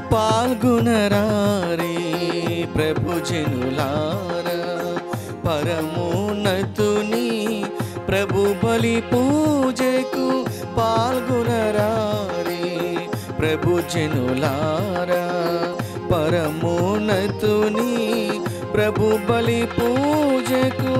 పాల్గొనరారే ప్రభు జనులారా పరమోన్నతుని ప్రభు బలి పూజకు పాల్గొనరారే ప్రభు జనులారా పరమోన్నతుని ప్రభు బలి పూజకు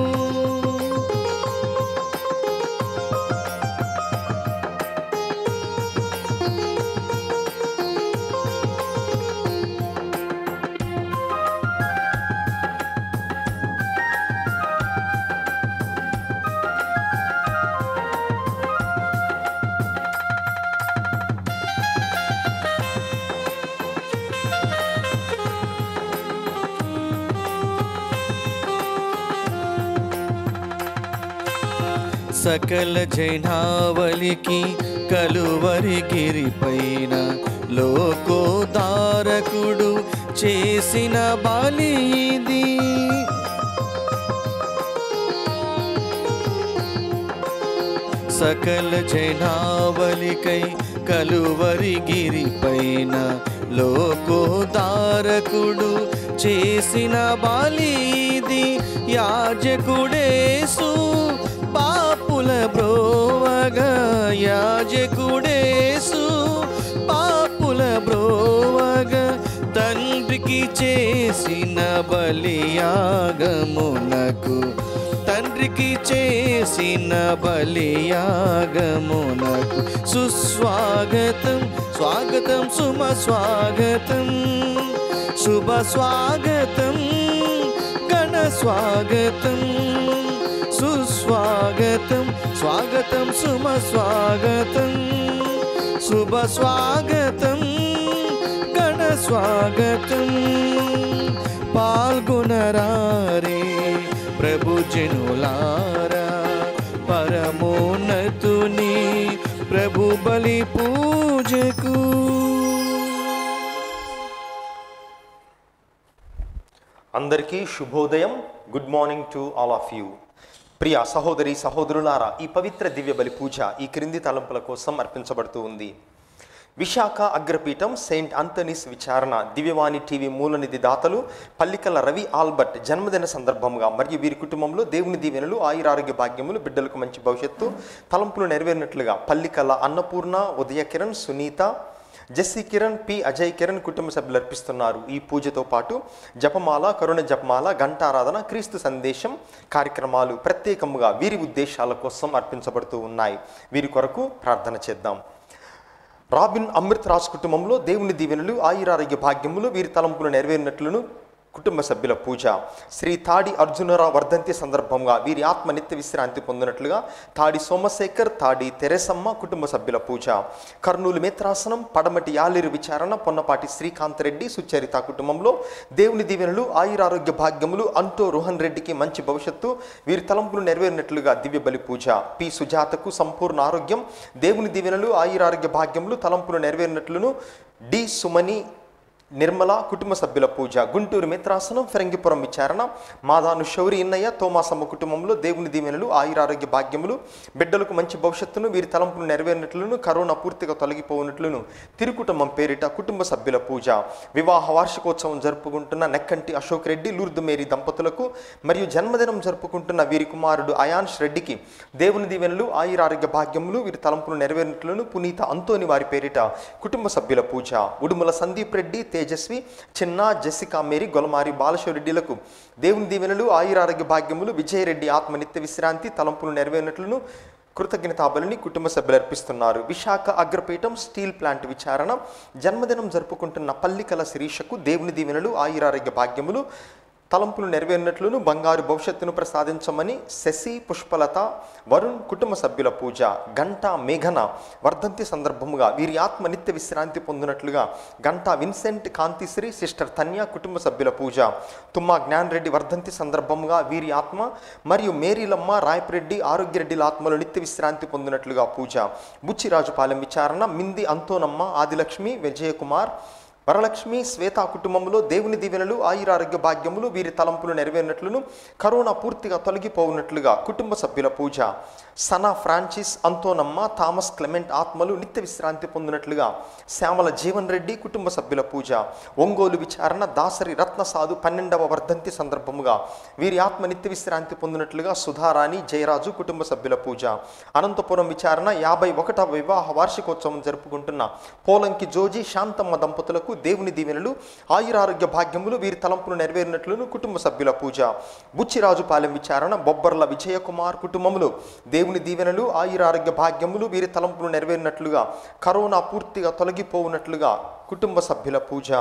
సకల జైనావలికి కలువరి గిరిపైన లోకోదారకుడు చేసిన బలి ఇది సకల జైనావలికై కలువరి గిరిపైన లోకోదారకుడు చేసిన బలిది యాజకుడేసు పాపుల బ్రోవగా యాజకుడేసు పాపుల బ్రోవగా తండ్రికి చేసిన బలియాగమునకు తండ్రికి చేసిన బలియాగమునకు సుస్వాగతం స్వాగతం సుమ స్వాగతం శుభ స్వాగతం గణ స్వాగతం సుస్వాగతం స్వాగతం సుమ స్వాగతం శుభ స్వాగతం గణ స్వాగతం పాల్గొనరారే ప్రభు జనులారా పరమోన్నతుని ప్రభు బలి పూజకు అందరికీ శుభోదయం good morning to all of you ప్రియ సహోదరి సహోదరులారా ఈ పవిత్ర దివ్య బలి పూజ ఈ క్రింది తలంపుల కోసం అర్పించబడుతూ ఉంది విశాఖ అగ్రపీఠం సెయింట్ అంతనీస్ విచారణ దివ్యవాణి టీవీ మూలనిధి దాతలు పల్లికల రవి ఆల్బర్ట్ జన్మదిన సందర్భంగా మరియు వీరి కుటుంబంలో దేవుని దీవెనలు ఆయురారోగ్య భాగ్యములు బిడ్డలకు మంచి భవిష్యత్తు తలంపులు నెరవేరినట్లుగా పల్లికల అన్నపూర్ణ ఉదయ కిరణ్ సునీత జెస్సీ కిరణ్ పి అజయ్ కిరణ్ కుటుంబ సభ్యులు అర్పిస్తున్నారు ఈ పూజతో పాటు జపమాల కరుణ జపమాల ఘంటారాధన క్రీస్తు సందేశం కార్యక్రమాలు ప్రత్యేకముగా వీరి ఉద్దేశాల కోసం అర్పించబడుతూ ఉన్నాయి వీరి కొరకు ప్రార్థన చేద్దాం రాబిన్ అమృత్ రాజ్ కుటుంబంలో దేవుని దీవెనలు ఆయురారోగ్య భాగ్యములు వీరి తలంపులు నెరవేరినట్లును కుటుంబ సభ్యుల పూజ శ్రీ తాడి అర్జునరావు వర్ధంతి సందర్భంగా వీరి ఆత్మ నిత్య విశ్రాంతి పొందినట్లుగా తాడి సోమశేఖర్ తాడి తెరెసమ్మ కుటుంబ సభ్యుల పూజ కర్నూలు మిత్రాసనం పడమటి యాలేరు విచారణ పొన్నపాటి శ్రీకాంత్ రెడ్డి సుచరిత కుటుంబంలో దేవుని దీవెనలు ఆయురారోగ్య భాగ్యములు అంటో రోహన్ రెడ్డికి మంచి భవిష్యత్తు వీరి తలంపులు నెరవేరినట్లుగా దివ్య బలి పూజ పి సుజాతకు సంపూర్ణ ఆరోగ్యం దేవుని దీవెనలు ఆయురారోగ్య భాగ్యములు తలంపులు నెరవేరినట్లును డి సుమని నిర్మల కుటుంబ సభ్యుల పూజ గుంటూరు మిత్రాసనం ఫిరంగిపురం విచారణ మాదాను శౌరి ఇన్నయ్య తోమాసమ్మ కుటుంబంలో దేవుని దీవెనలు ఆయురారోగ్య భాగ్యములు బిడ్డలకు మంచి భవిష్యత్తును వీరి తలంపులు నెరవేరినట్లును కరోనా పూర్తిగా తొలగిపోయినట్లును తిరుకుటుంబం పేరిట కుటుంబ సభ్యుల పూజ వివాహ వార్షికోత్సవం జరుపుకుంటున్న నెక్కంటి అశోక్ రెడ్డి లూర్దు మేరీ దంపతులకు మరియు జన్మదినం జరుపుకుంటున్న వీరి కుమారుడు అయాన్ష్ రెడ్డికి దేవుని దీవెనలు ఆయురారోగ్య భాగ్యములు వీరి తలంపులు నెరవేరినట్లును పునీత అంతోని వారి పేరిట కుటుంబ సభ్యుల పూజ ఉడుమల సందీప్ రెడ్డి తేజస్వి చిన్న జెసికా మేరీ గొలమారి బాలశివరెడ్డిలకు దేవుని దీవెనలు ఆయురారోగ్య భాగ్యములు విజయరెడ్డి ఆత్మ నిత్య విశ్రాంతి తలంపులు నెరవేరినట్లును కృతజ్ఞతాబలిని కుటుంబ సభ్యులు అర్పిస్తున్నారు విశాఖ అగ్రపీఠం స్టీల్ ప్లాంట్ విచారణ జన్మదినం జరుపుకుంటున్న పల్లికల శిరీషకు దేవుని దీవెనలు ఆయురారోగ్య భాగ్యములు తలంపులు నెరవేరినట్లును బంగారు భవిష్యత్తును ప్రసాదించమని శశి పుష్పలత వరుణ్ కుటుంబ సభ్యుల పూజ గంటా మేఘన వర్ధంతి సందర్భముగా వీరి ఆత్మ నిత్య విశ్రాంతి పొందినట్లుగా గంటా విన్సెంట్ కాంతిశ్రీ సిస్టర్ తన్య కుటుంబ సభ్యుల పూజ తుమ్మా జ్ఞాన్ రెడ్డి వర్ధంతి సందర్భముగా వీరి ఆత్మ మరియు మేరీలమ్మ రాయపరెడ్డి ఆరోగ్యరెడ్డిల ఆత్మలు నిత్య విశ్రాంతి పొందినట్లుగా పూజ బుచ్చిరాజుపాలెం విచారణ మింది అంతోనమ్మ ఆదిలక్ష్మి విజయకుమార్ వరలక్ష్మి శ్వేత కుటుంబంలో దేవుని దీవెనలు ఆయురారోగ్య భాగ్యములు వీరి తలంపులు నెరవేరినట్లును కరోనా పూర్తిగా తొలగిపోవునట్లుగా కుటుంబ సభ్యుల పూజ Sana Francis Anthonamma Thomas Clement ఆత్మలు నిత్య విశ్రాంతి పొందినట్లుగా శ్యామల జీవన్ రెడ్డి కుటుంబ సభ్యుల పూజ ఒంగోలు విచారణ దాసరి రత్నసాధు పన్నెండవ వర్ధంతి సందర్భముగా వీరి ఆత్మ నిత్య విశ్రాంతి పొందినట్లుగా సుధారాణి జయరాజు కుటుంబ సభ్యుల పూజ అనంతపురం విచారణ యాభై ఒకటవ వివాహ వార్షికోత్సవం జరుపుకుంటున్న పోలంకి జోజి శాంతమ్మ దంపతులకు దేవుని దీవెనలు ఆయురారోగ్య భాగ్యములు వీరి తలంపులు నెరవేరినట్లును కుటుంబ సభ్యుల పూజ బుచ్చిరాజుపాలెం విచారణ బొబ్బర్ల విజయకుమార్ కుటుంబములు దేవుని దీవెనలు ఆయురారోగ్య భాగ్యములు వీరి తలంపులు నెరవేరినట్లుగా కరోనా పూర్తిగా తొలగిపోవునట్లుగా కుటుంబ సభ్యుల పూజ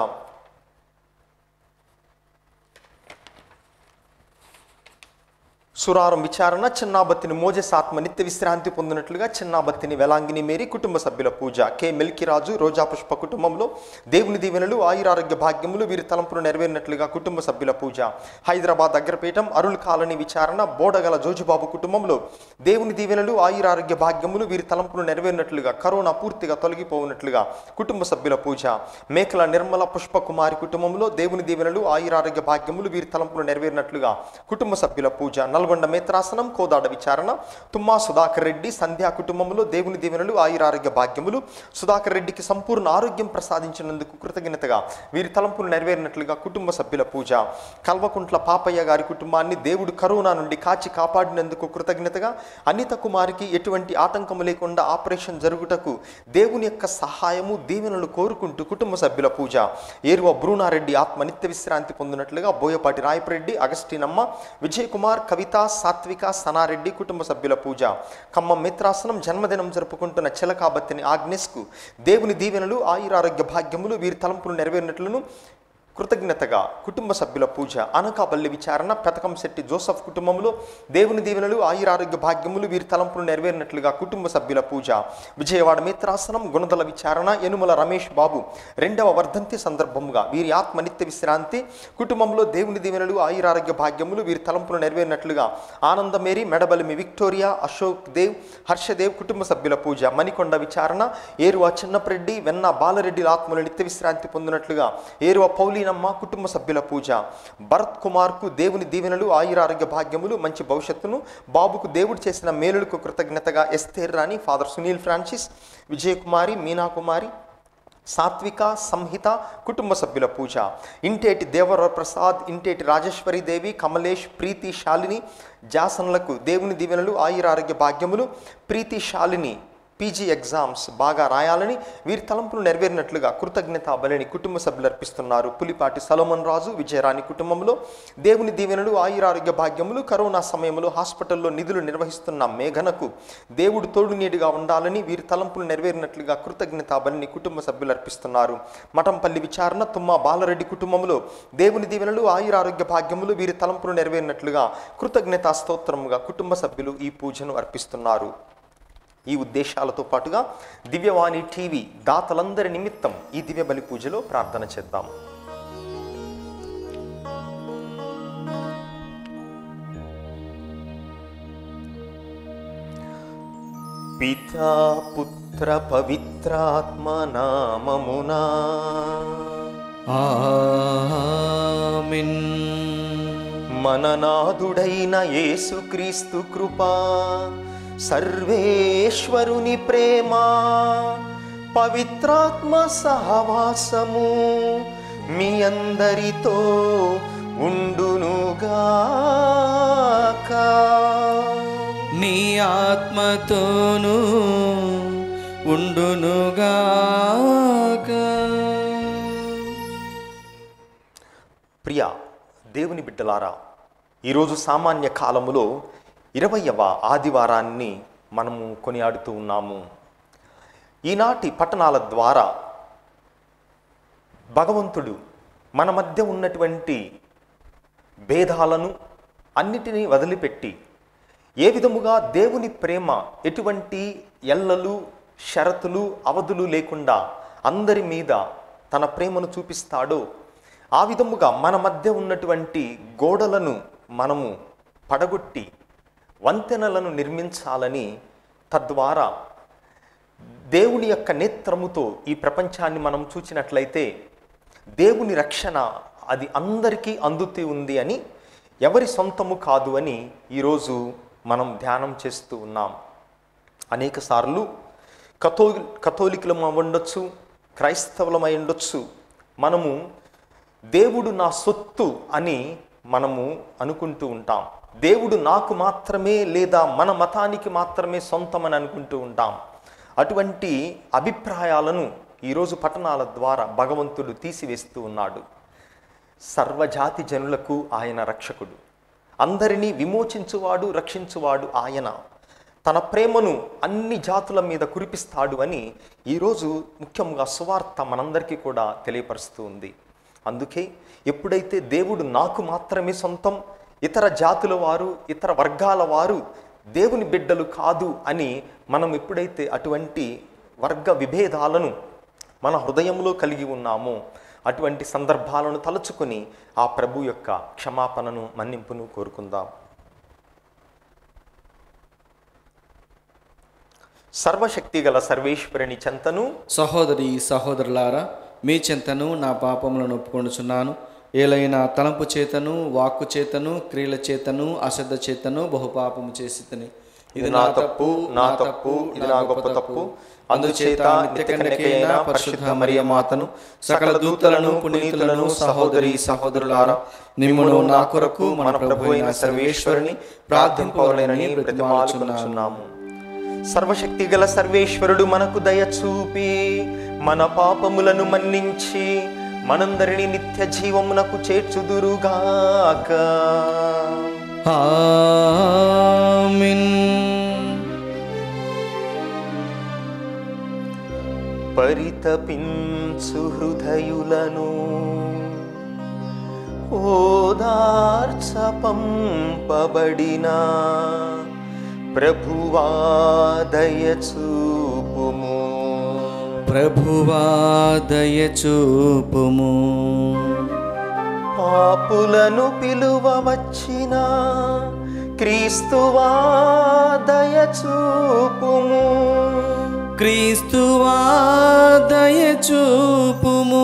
సురారం విచారణ చిన్నాబత్తిని మోజెస్ ఆత్మ నిత్య విశ్రాంతి పొందినట్లుగా చిన్నాబత్తిని వెలాంగిని మేరీ కుటుంబ సభ్యుల పూజ కె మెల్కిరాజు రోజా పుష్ప కుటుంబంలో దేవుని దీవెనలు ఆయురారోగ్య భాగ్యములు వీరి తలంపులు నెరవేరినట్లుగా కుటుంబ సభ్యుల పూజ హైదరాబాద్ అగ్రపీఠం అరుల్ కాలనీ విచారణ బోడగల జోజుబాబు కుటుంబంలో దేవుని దీవెనలు ఆయురారోగ్య భాగ్యములు వీరి తలంపులు నెరవేరినట్లుగా కరోనా పూర్తిగా తొలగిపోవునట్లుగా కుటుంబ సభ్యుల పూజ మేకల నిర్మల పుష్పకుమారి కుటుంబంలో దేవుని దీవెనలు ఆయురారోగ్య భాగ్యములు వీరి తలంపులు నెరవేరినట్లుగా కుటుంబ సభ్యుల పూజ నల్గొండ మేత్రాసనం కోదాడ విచారణ తుమ్మా సుధాకర్ రెడ్డి సంధ్యా కుటుంబంలో దేవుని దీవెనలు ఆయురారోగ్య భాగ్యములు సుధాకర్ రెడ్డికి సంపూర్ణ ఆరోగ్యం ప్రసాదించినందుకు కృతజ్ఞతగా వీరి తలంపులు నెరవేరినట్లుగా కుటుంబ సభ్యుల పూజ కల్వకుంట్ల పాపయ్య గారి కుటుంబాన్ని దేవుడు కరోనా నుండి కాచి కాపాడినందుకు కృతజ్ఞతగా అనిత కుమారికి ఎటువంటి ఆటంకము లేకుండా ఆపరేషన్ జరుగుటకు దేవుని యొక్క సహాయము దీవెనలు కోరుకుంటూ కుటుంబ సభ్యుల పూజ ఏరువ బ్రూనారెడ్డి ఆత్మ నిత్య విశ్రాంతి పొందినట్లుగా బోయపాటి రాయపరెడ్డి అగస్టినమ్మ విజయ్ కుమార్ కవిత సాత్విక సనారెడ్డి కుటుంబ సభ్యుల పూజ ఖమ్మం మిత్రాసనం జన్మదినం జరుపుకుంటున్న చిలకాబత్తిని ఆగ్నేస్కు దేవుని దీవెనలు ఆయురారోగ్య భాగ్యములు వీరి తలంపులు నెరవేరినట్లును కృతజ్ఞతగా కుటుంబ సభ్యుల పూజ అనకాపల్లి విచారణ పెతకం శెట్టి జోసఫ్ కుటుంబంలో దేవుని దీవెనలు ఆయురారోగ్య భాగ్యములు వీరి తలంపులు నెరవేరినట్లుగా కుటుంబ సభ్యుల పూజ విజయవాడ మిత్రాసనం గుణదల విచారణ యనుమల రమేష్ బాబు రెండవ వర్ధంతి సందర్భముగా వీరి ఆత్మ నిత్య విశ్రాంతి కుటుంబంలో దేవుని దీవెనలు ఆయురారోగ్య భాగ్యములు వీరి తలంపులు నెరవేరినట్లుగా ఆనందమేరి మెడబలిమి విక్టోరియా అశోక్ దేవ్ హర్షదేవ్ కుటుంబ సభ్యుల పూజ మణికొండ విచారణ ఏరువ చిన్నపరెడ్డి వెన్న బాలరెడ్డి ఆత్మలు నిత్య విశ్రాంతి పొందినట్లుగా ఏరువ పౌలీనమ్మ కుటుంబ సభ్యుల పూజ భరత్ కుమార్కు దేవుని దీవెనలు ఆయురారోగ్య భాగ్యములు మంచి భవిష్యత్తును బాబుకు దేవుడు చేసిన మేలులకు కృతజ్ఞతగా Esther Rani father Sunil Francis Vijayakumari Meenakumari Sathvika Samhitha కుటుంబ సభ్యుల పూజ ఇంటేటి దేవర ప్రసాద్ ఇంటేటి రాజేశ్వరి దేవి కమలేష్ ప్రీతి శాలిని జాసన్లకు దేవుని దీవెనలు ఆయురారోగ్య భాగ్యములు ప్రీతి శాలిని పీజీ ఎగ్జామ్స్ బాగా రాయాలని వీరి తలంపులు నెరవేరినట్లుగా కృతజ్ఞత బలిని కుటుంబ సభ్యులు అర్పిస్తున్నారు పులిపాటి సలోమన్ రాజు విజయరాణి కుటుంబంలో దేవుని దీవెనలు ఆయురారోగ్య భాగ్యములు కరోనా సమయంలో హాస్పిటల్లో నిధులు నిర్వహిస్తున్న మేఘనకు దేవుడు తోడు నీడుగా ఉండాలని వీరి తలంపులు నెరవేరినట్లుగా కృతజ్ఞత బలిని కుటుంబ సభ్యులు అర్పిస్తున్నారు మఠంపల్లి విచారణ తుమ్మ బాలరెడ్డి కుటుంబంలో దేవుని దీవెనలు ఆయురారోగ్య భాగ్యములు వీరి తలంపులు నెరవేరినట్లుగా కృతజ్ఞతా స్తోత్రముగా కుటుంబ సభ్యులు ఈ పూజను అర్పిస్తున్నారు ఈ ఉద్దేశాలతో పాటుగా దివ్యవాణి టీవీ దాతలందరి నిమిత్తం ఈ దివ్య బలి పూజలో ప్రార్థన చేద్దాం పితా పుత్ర పవిత్రాత్మ నామమునా ఆమెన్ మననాథుడైన యేసుక్రీస్తు కృపా సర్వేశ్వరుని ప్రేమ పవిత్రాత్మ సహవాసము మీ అందరితో ఉండునుగాక నీ ఆత్మతోనూ ఉండునుగాక ప్రియ దేవుని బిడ్డలారా ఈరోజు సామాన్య కాలములో ఇరవయవ ఆదివారాన్ని మనము కొనియాడుతూ ఉన్నాము ఈనాటి పట్టణాల ద్వారా భగవంతుడు మన మధ్య ఉన్నటువంటి భేదాలను అన్నిటినీ వదిలిపెట్టి ఏ విధముగా దేవుని ప్రేమ ఎటువంటి ఎల్లలు షరతులు అవధులు లేకుండా అందరి మీద తన ప్రేమను చూపిస్తాడో ఆ విధముగా మన మధ్య ఉన్నటువంటి గోడలను మనము పడగొట్టి వంతెనలను నిర్మించాలని తద్వారా దేవుని యొక్క నేత్రముతో ఈ ప్రపంచాన్ని మనం చూచినట్లయితే దేవుని రక్షణ అది అందరికీ అందుతూ ఉంది అని ఎవరి సొంతము కాదు అని ఈరోజు మనం ధ్యానం చేస్తూ ఉన్నాం అనేక సార్లు కథో కథోలికులం ఉండొచ్చు క్రైస్తవులమై ఉండొచ్చు మనము దేవుడు నా సొత్తు అని మనము అనుకుంటూ ఉంటాం దేవుడు నాకు మాత్రమే లేదా మన మతానికి మాత్రమే సొంతమని అనుకుంటూ ఉంటాం అటువంటి అభిప్రాయాలను ఈరోజు పట్టణాల ద్వారా భగవంతుడు తీసివేస్తూ ఉన్నాడు సర్వజాతి జనులకు ఆయన రక్షకుడు అందరినీ విమోచించువాడు రక్షించువాడు ఆయన తన ప్రేమను అన్ని జాతుల మీద కురిపిస్తాడు అని ఈరోజు ముఖ్యంగా సువార్త మనందరికీ కూడా తెలియపరుస్తూ ఉంది అందుకే ఎప్పుడైతే దేవుడు నాకు మాత్రమే సొంతం ఇతర జాతుల వారు ఇతర వర్గాల వారు దేవుని బిడ్డలు కాదు అని మనం ఎప్పుడైతే అటువంటి వర్గ విభేదాలను మన హృదయంలో కలిగి ఉన్నామో అటువంటి సందర్భాలను తలుచుకొని ఆ ప్రభు యొక్క క్షమాపణను మన్నింపును కోరుకుందాం సర్వశక్తి గల సర్వేశ్వరుని చెంతను సహోదరి సహోదరులారా మీ చింతను నా పాపములను ఒప్పుకొనుచున్నాను ఏలైనా తలంపు చేతను వాక్కు చేతను క్రియల చేతను అశ్రద్ధ చేతను బహుపాపము చేసి ఇది నా తప్పు నా తప్పు ఇది నా గొప్ప తప్పు అందుచేత నిత్య కన్యకైన పరిశుద్ధ మరియ మాతను సకల దూతలను పునీతులను సహోదరి సహోదరులారా నిమ్మును నా కొరకు మన ప్రభు అయిన సర్వేశ్వరుని ప్రార్థింపవలెనని బ్రతిమాలుకొనుచున్నాము సర్వశక్తి గల సర్వేశ్వరుడు మనకు దయ చూపి మన పాపములను మన్నించి మనందరిని నిత్య జీవమునకు చేర్చుదురుగాక ఆమిన్ పరితపించు హృదయులను ఓదార్చ పంపబడిన ప్రభువాదయ చూపుము ప్రభువా దయ చూపుము పాపులను పిలువ వచ్చిన క్రీస్తువా దయ చూపుము క్రీస్తువా దయ చూపుము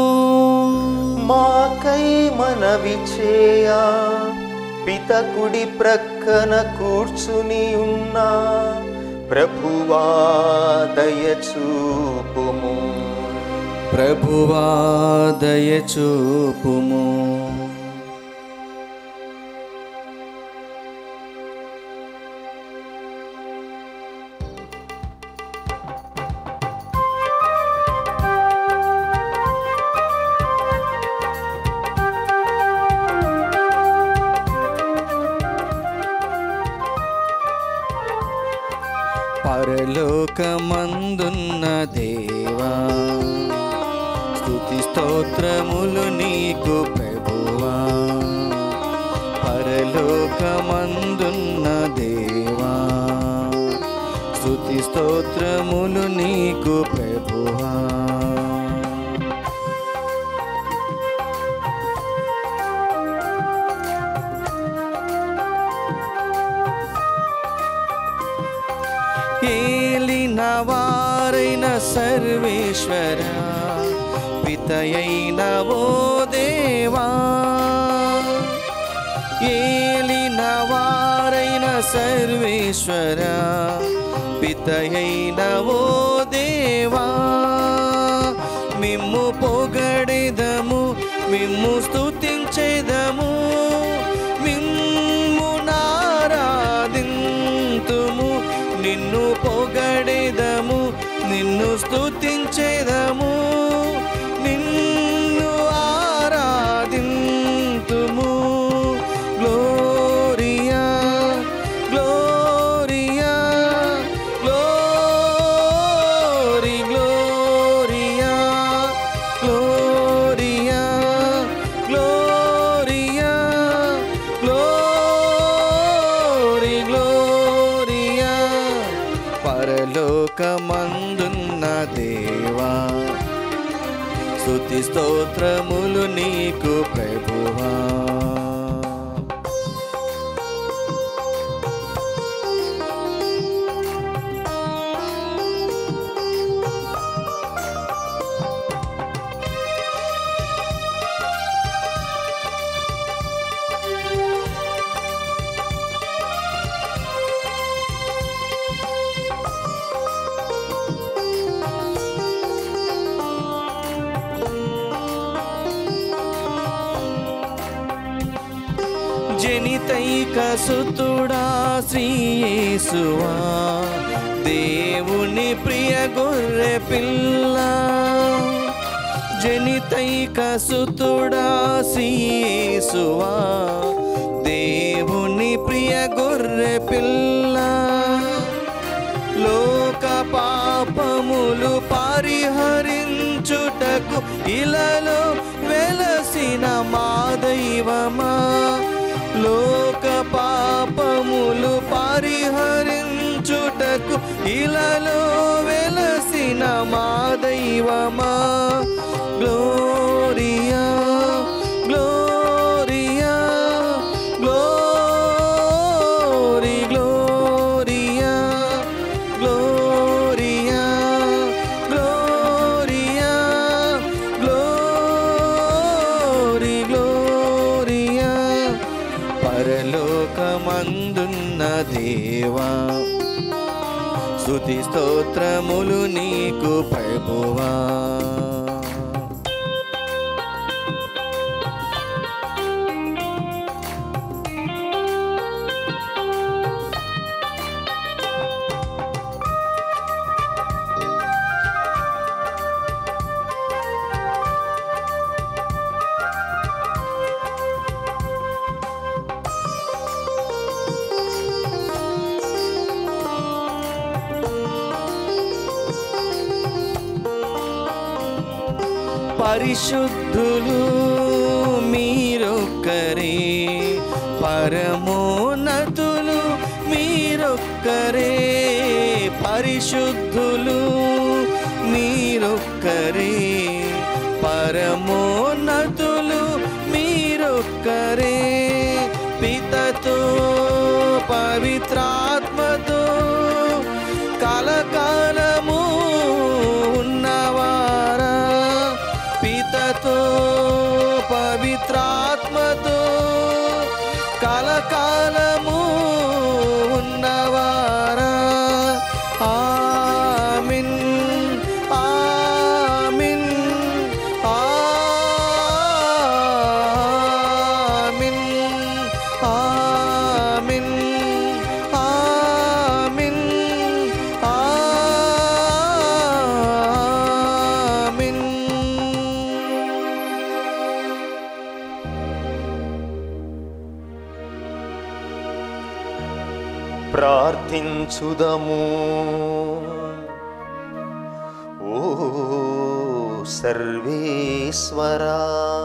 మాకై మనవి చేయ పితకుడి ప్రక్కన కూర్చుని ఉన్న ప్రభువా దయ చూపుము ప్రభువా దయ చూపుము పరలోకమందున్న దేవా స్తుతి స్తోత్రములు నీకు ప్రభువా పరలోకమందున్న దేవా స్తుతి స్తోత్రములు నీకు ప్రభువా ఏలిన వారైన సర్వేశ్వర పితయైన ఓ దేవా ఏలిన వారైన సర్వేశ్వర పితయైన ఓ దేవా మిమ్ము పొగడెదము మిమ్ము స్తుతించెదము మిమ్ము నారాధింతుము నిన్ను పొగడెదము నిన్ను స్తుతించెదము నిన్ను ఆరాధింతుము gloria gloria glory gloria gloria gloria glory gloria పరలోకమందున్న దేవా స్తుతి స్తోత్రములు నీకు ప్రభువా జనితైక సుతుడా శ్రీయేసువా దేవుని ప్రియ గొర్రె పిల్ల జనితైక సుతుడా శ్రీయేసువా దేవుని ప్రియ గొర్రె పిల్ల లోక పాపములు పరిహరించుటకు ఇలలో వెలసిన మా దైవమా లోక పాపములు పరిహరించుటకు ఇలలో వెలసిన మా దైవమా gloria gloria glory gloria gloria gloria glory gloria పరలోకమందున్న దేవా స్తుతి స్తోత్రములు నీకు ప్రభువా పరిశుద్ధులు మీరొక్కరే పరమోన్నతులు మీరొక్కరే పరిశుద్ధులు మీరొక్కరే పరమోన్నతులు మీరొక్కరే పితతో పవిత్రాత్మతో కలకాలము ఉన్నవారా పితతో పవిత్రాత్మతో కలకాలము ఉన్నవారా ఆమిన్ ఆమిన్ ఆమిన్ ఆమిన్ ఆమిన్ ఆమిన్ ప్రార్థించుదము ఓ సర్వేశ్వరా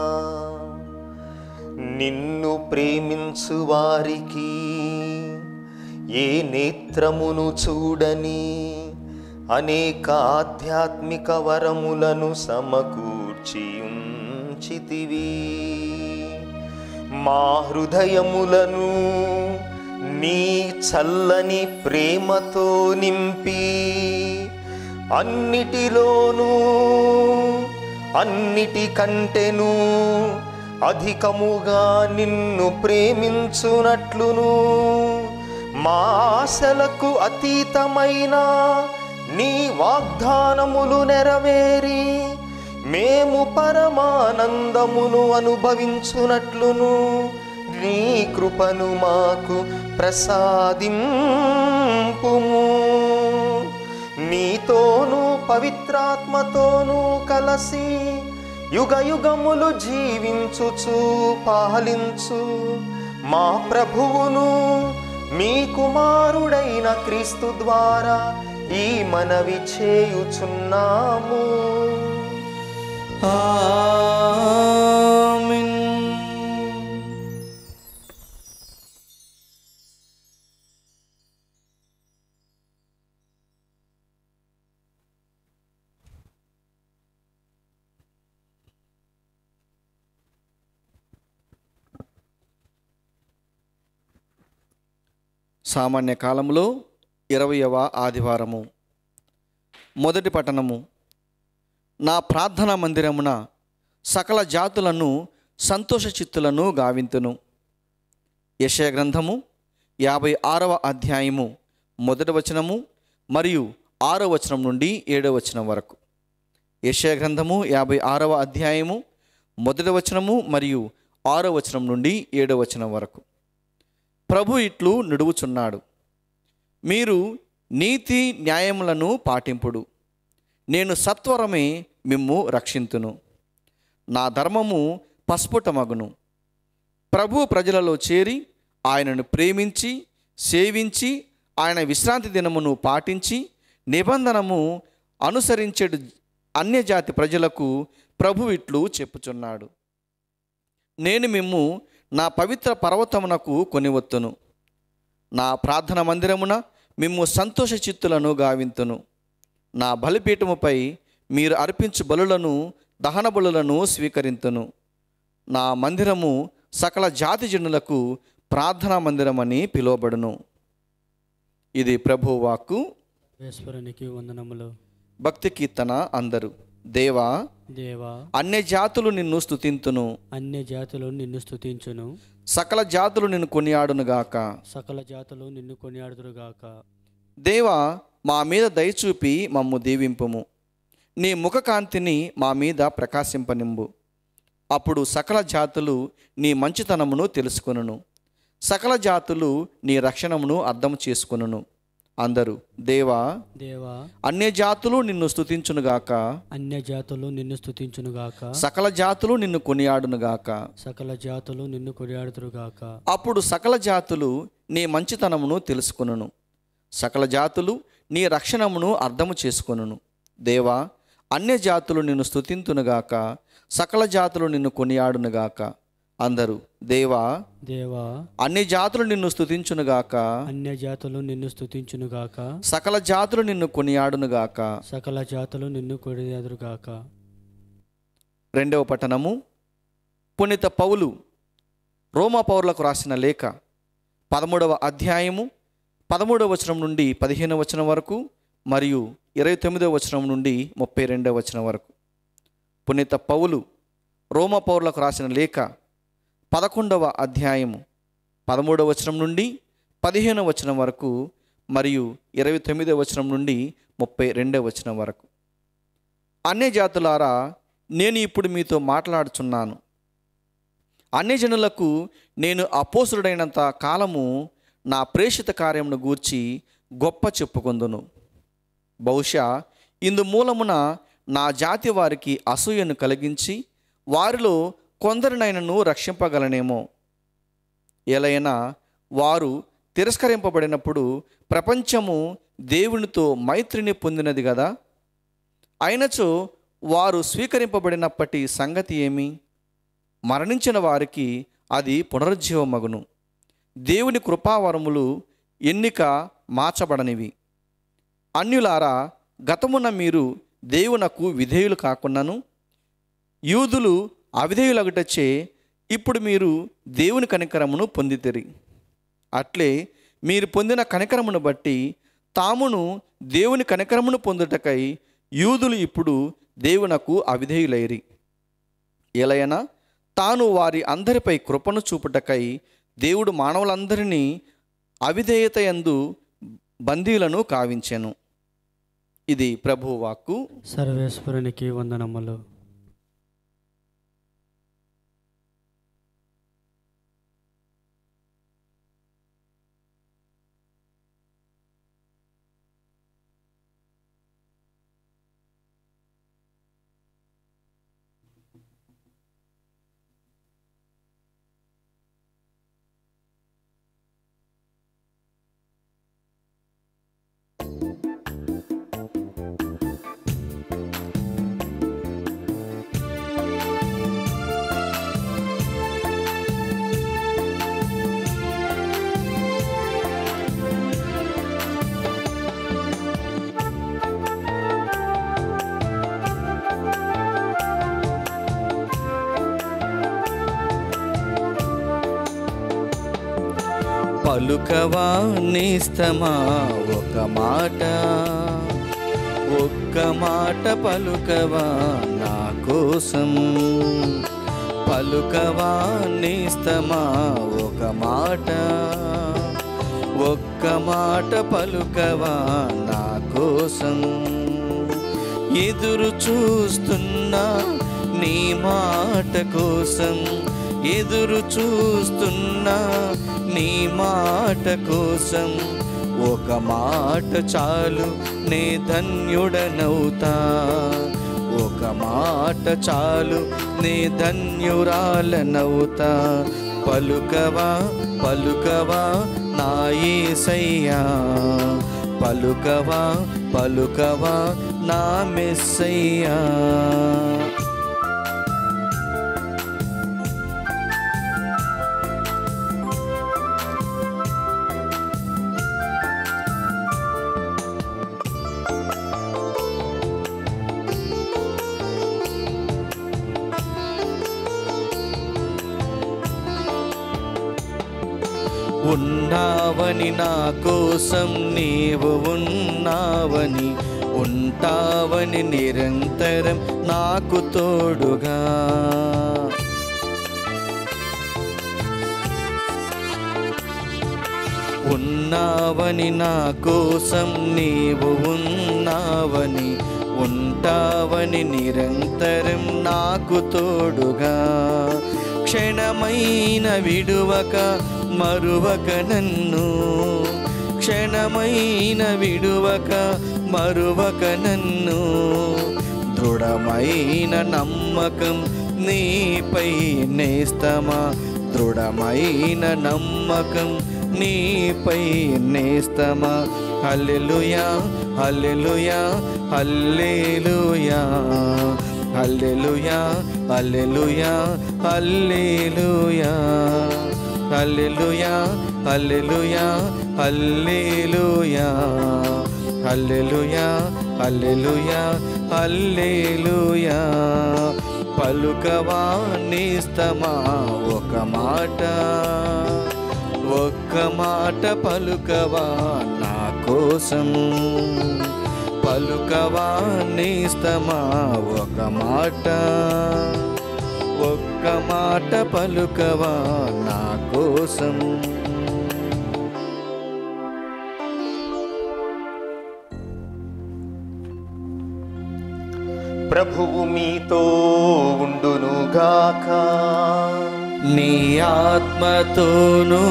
నిన్ను ప్రేమించు వారికి ఏ నేత్రమును చూడని అనేక ఆధ్యాత్మిక వరములను సమకూర్చి ఉంచితివి మా హృదయములను నీ చల్లని ప్రేమతో నింపి అన్నిటిలోనూ అన్నిటికంటెను అధికముగా నిన్ను ప్రేమించునట్లును మా ఆశలకు అతీతమైన నీ వాగ్దానములు నెరవేరి మేము పరమానందమును అనుభవించునట్లును నీ కృపను మాకు ప్రసాదింపుము నీతోనూ పవిత్రాత్మతోనూ కలసి యుగ యుగములు జీవించుచు పాలించు మా ప్రభువును మీ కుమారుడైన క్రీస్తు ద్వారా ఈ మనవి చేయుచున్నాము ఆమేన్ సామాన్య కాలంలో ఇరవయవ ఆదివారము మొదటి పట్టణము నా ప్రార్థనా మందిరమున సకల జాతులను సంతోష చిత్తులను గావింతును యశయ గ్రంథము యాభై ఆరవ అధ్యాయము మొదటి వచనము మరియు ఆరో వచనం నుండి ఏడవ వచనం వరకు యశయ గ్రంథము యాభై ఆరవ అధ్యాయము మొదటి వచనము మరియు ఆరో వచనం నుండి ఏడవ వచనం వరకు ప్రభు ఇట్లు నిడువుచున్నాడు మీరు నీతి న్యాయములను పాటింపుడు నేను సత్వరమే మిమ్ము రక్షింతును నా ధర్మము పస్ఫుటమగును ప్రభు ప్రజలలో చేరి ఆయనను ప్రేమించి సేవించి ఆయన విశ్రాంతి దినమును పాటించి నిబంధనము అనుసరించేడు అన్యజాతి ప్రజలకు ప్రభు ఇట్లు చెప్పుచున్నాడు నేను మిమ్ము నా పవిత్ర పర్వతమునకు కొనివత్తును నా ప్రార్థన మందిరమున మిమ్ము సంతోష చిత్తులను గావింతును నా బలిపీఠముపై మీరు అర్పించు బలులను దహన బలులను స్వీకరింతును నా మందిరము సకల జాతి జనులకు ప్రార్థనా మందిరమని పిలువబడును ఇది ప్రభు వాక్కు ఈశ్వరునికి వందనములు భక్తి కీర్తన అందరు దేవా దేవా అన్య జాతులు నిన్ను స్తుతింతును అన్య జాతులు నిన్ను స్తుతించును సకల జాతులు నిన్ను కొనియాడునుగాక సకల జాతులు నిన్ను కొనియాడుదురుగాక దేవా మా మీద దయచూపి మమ్ము దీవింపుము నీ ముఖకాంతిని మా మీద ప్రకాశింపనింబు అప్పుడు సకల జాతులు నీ మంచితనమును తెలుసుకొనును సకల జాతులు నీ రక్షణమును అర్థం చేసుకొనును అందరూ దేవా దేవా అన్య జాతులు నిన్ను స్తుతించునుగాక అన్య జాతులు నిన్ను స్తుతించునుగాక సకల జాతులు నిన్ను కొనియాడునుగాక సకల జాతులు నిన్ను కొనియాడుదురుగాక అప్పుడు సకల జాతులు నీ మంచితనమును తెలుసుకొనును సకల జాతులు నీ రక్షణమును అర్థము చేసుకొనును దేవా అన్య జాతులు నిన్ను స్తుతింతునుగాక సకల జాతులు నిన్ను కొనియాడునుగాక అందరూ దేవా దేవా అన్ని జాతులు నిన్ను స్తుతించునుగాక అన్య జాతులు నిన్ను స్తుతించునుగాక సకల జాతులు నిన్ను కొనియాడునుగాక సకల జాతులు నిన్ను కొనియాదురుగాక రెండవ పట్టణము పునీత పౌలు రోమా పౌరులకు రాసిన లేఖ పదమూడవ అధ్యాయము పదమూడవ వచనం నుండి పదిహేనవ వచనం వరకు మరియు ఇరవై తొమ్మిదవ వచనం నుండి ముప్పై రెండవ వచనం వరకు పునీత పౌలు రోమా పౌరులకు రాసిన లేఖ పదకొండవ అధ్యాయము పదమూడవ వచనం నుండి పదిహేనవ వచనం వరకు మరియు ఇరవై తొమ్మిదవ వచనం నుండి ముప్పై రెండవ వచనం వరకు అన్య జాతులారా నేను ఇప్పుడు మీతో మాట్లాడుచున్నాను అన్యజనులకు నేను అపోసుడైనంత కాలము నా ప్రేషిత కార్యమును గూర్చి గొప్ప చెప్పుకొందును బహుశా ఇందు మూలమున నా జాతి వారికి అసూయను కలిగించి వారిలో కొందరినైనను రక్షింపగలనేమో ఎలైనా వారు తిరస్కరింపబడినప్పుడు ప్రపంచము దేవునితో మైత్రిని పొందినది కదా అయినచో వారు స్వీకరింపబడినప్పటి సంగతి ఏమి మరణించిన వారికి అది పునరుజ్జీవమగును దేవుని కృపావరములు ఎన్నిక మార్చబడనివి అన్యులారా గతమున మీరు దేవునకు విధేయులు కాకున్నాను యూదులు అవిధేయులగుటచ్చే ఇప్పుడు మీరు దేవుని కనికరమును పొందితిరి అట్లే మీరు పొందిన కనికరమును బట్టి తామును దేవుని కనికరమును పొందుటకై యూదులు ఇప్పుడు దేవునకు అవిధేయులైరి ఎలయనా తాను వారి అందరిపై కృపను చూపుటకై దేవుడు మానవులందరినీ అవిధేయత యందు బందీలను కావించెను ఇది ప్రభు వాక్కు సర్వేశ్వరునికి వందనములు పలుకవా నేస్తమా ఒక మాట ఒక్క మాట పలుకవా నా కోసం పలుకవా నేస్తమా ఒక మాట ఒక్క మాట పలుకవా నా కోసం ఎదురు చూస్తున్నా నీ మాట కోసం ఎదురు చూస్తున్నా నీ మాట కోసం ఒక మాట చాలు నే ధన్యుడనవుతా ఒక మాట చాలు నే ధన్యురాలనవుతా పలుకవా పలుకవా నా యేసయ్యా పలుకవా పలుకవా నా మెస్సయ్యా ఉన్నావని నా కోసం నీవు ఉన్నావని ఉంటావని నిరంతరం నాకు తోడుగా ఉన్నావని నా కోసం నీవు ఉన్నావని ఉంటావని నిరంతరం నాకు తోడుగా క్షణమైన విడువక మరువక నన్ను క్షణమైన విడువక మరువక నన్ను దృఢమైన నమ్మకం నీపై నేస్తమా దృఢమైన నమ్మకం నీపై నేస్తమా హల్లెలూయా హల్లెలూయా హల్లెలూయా హల్లెలూయా హల్లెలూయా హల్లెలూయా హల్లెలూయా హల్లెలూయా హల్లెలూయా హల్లెలూయా హల్లెలూయా హల్లెలూయా పలుకవా నిస్తమా ఒక మాట ఒక్క మాట పలుకవా నా కోసం పలుకవా నిస్తమా ఒక మాట ఒక్క మాట పలుకవా నా కోసం ప్రభువు మీతో ఉండునుగాక నీ ఆత్మతోనూ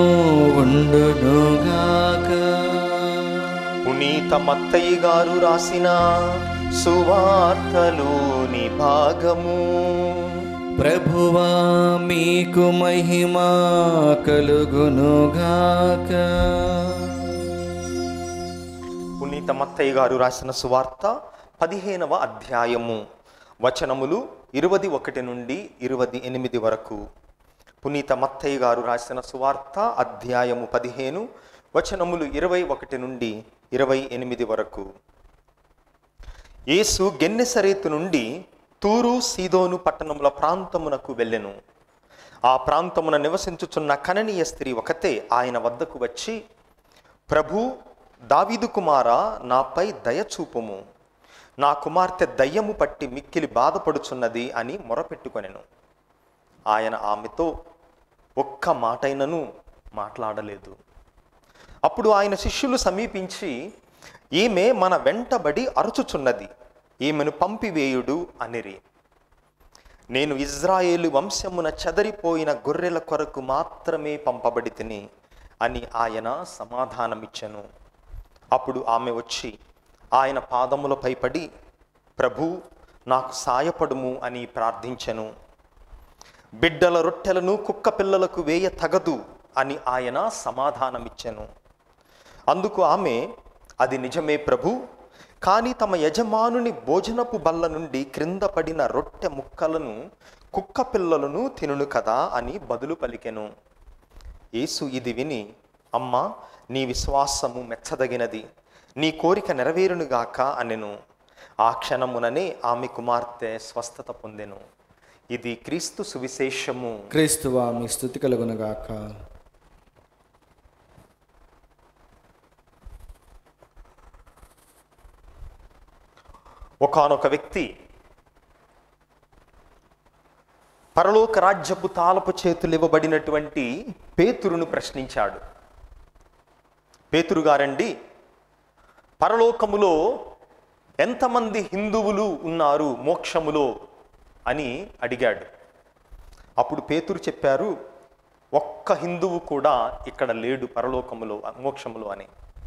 ఉండునుగాక పునీత మత్తయ్య గారు రాసిన సువార్తలోని భాగము ప్రభువా మీకు మహిమ కలుగునుగాక పునీత మత్తయ్య గారు రాసిన సువార్త పదిహేనవ అధ్యాయము వచనములు ఇరవది ఒకటి నుండి ఇరవది ఎనిమిది వరకు పునీత మత్తయ్య గారు రాసిన సువార్త అధ్యాయము పదిహేను వచనములు ఇరవై ఒకటి నుండి ఇరవై ఎనిమిది వరకు యేసు గెన్నెసరేతు నుండి తూరు సీదోను పట్టణముల ప్రాంతమునకు వెళ్ళెను ఆ ప్రాంతమున నివసించుచున్న కననీయ స్త్రీ ఒకతే ఆయన వద్దకు వచ్చి ప్రభు దావీదు కుమారా నాపై దయచూపుము నా కుమార్తె దయ్యము పట్టి మిక్కిలి బాధపడుచున్నది అని మొరపెట్టుకొనెను ఆయన ఆమెతో ఒక్క మాటైనను మాట్లాడలేదు అప్పుడు ఆయన శిష్యులు సమీపించి ఈమె మన వెంటబడి అరుచుచున్నది ఈమెను పంపివేయుడు అనిరి నేను ఇజ్రాయేలు వంశమున చెదరిపోయిన గొర్రెల కొరకు మాత్రమే పంపబడి తిని అని ఆయన సమాధానమిచ్చెను అప్పుడు ఆమె వచ్చి ఆయన పాదములపై పడి ప్రభు నాకు సాయపడుము అని ప్రార్థించెను బిడ్డల రొట్టెలను కుక్క పిల్లలకు వేయ తగదు అని ఆయన సమాధానమిచ్చెను అందుకు ఆమె అది నిజమే ప్రభు కానీ తమ యజమానుని భోజనపు బల్ల నుండి క్రింద పడిన రొట్టె ముక్కలను కుక్క పిల్లలను తినును కదా అని బదులు పలికెను యేసు ఇది విని అమ్మా నీ విశ్వాసము మెచ్చదగినది నీ కోరిక నెరవేరునుగాక అనెను ఆ క్షణముననే ఆమె కుమార్తె స్వస్థత పొందెను ఇది క్రీస్తు సువిశేషము క్రీస్తువా మీ స్థుతి కలుగునుగాక ఒకానొక వ్యక్తి పరలోక రాజ్యపు తాళపు చేతులు ఇవ్వబడినటువంటి పేతురును ప్రశ్నించాడు పేతురు గారండి పరలోకములో ఎంతమంది హిందువులు ఉన్నారు మోక్షములో అని అడిగాడు అప్పుడు పేతురు చెప్పారు ఒక్క హిందువు కూడా ఇక్కడ లేడు పరలోకములో మోక్షములో అని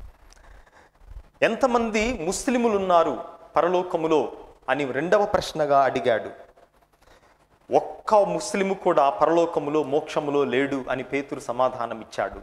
ఎంతమంది ముస్లిములు ఉన్నారు పరలోకములో అని రెండవ ప్రశ్నగా అడిగాడు ఒక్క ముస్లిము కూడా పరలోకములో మోక్షములో లేడు అని పేతురు సమాధానం ఇచ్చాడు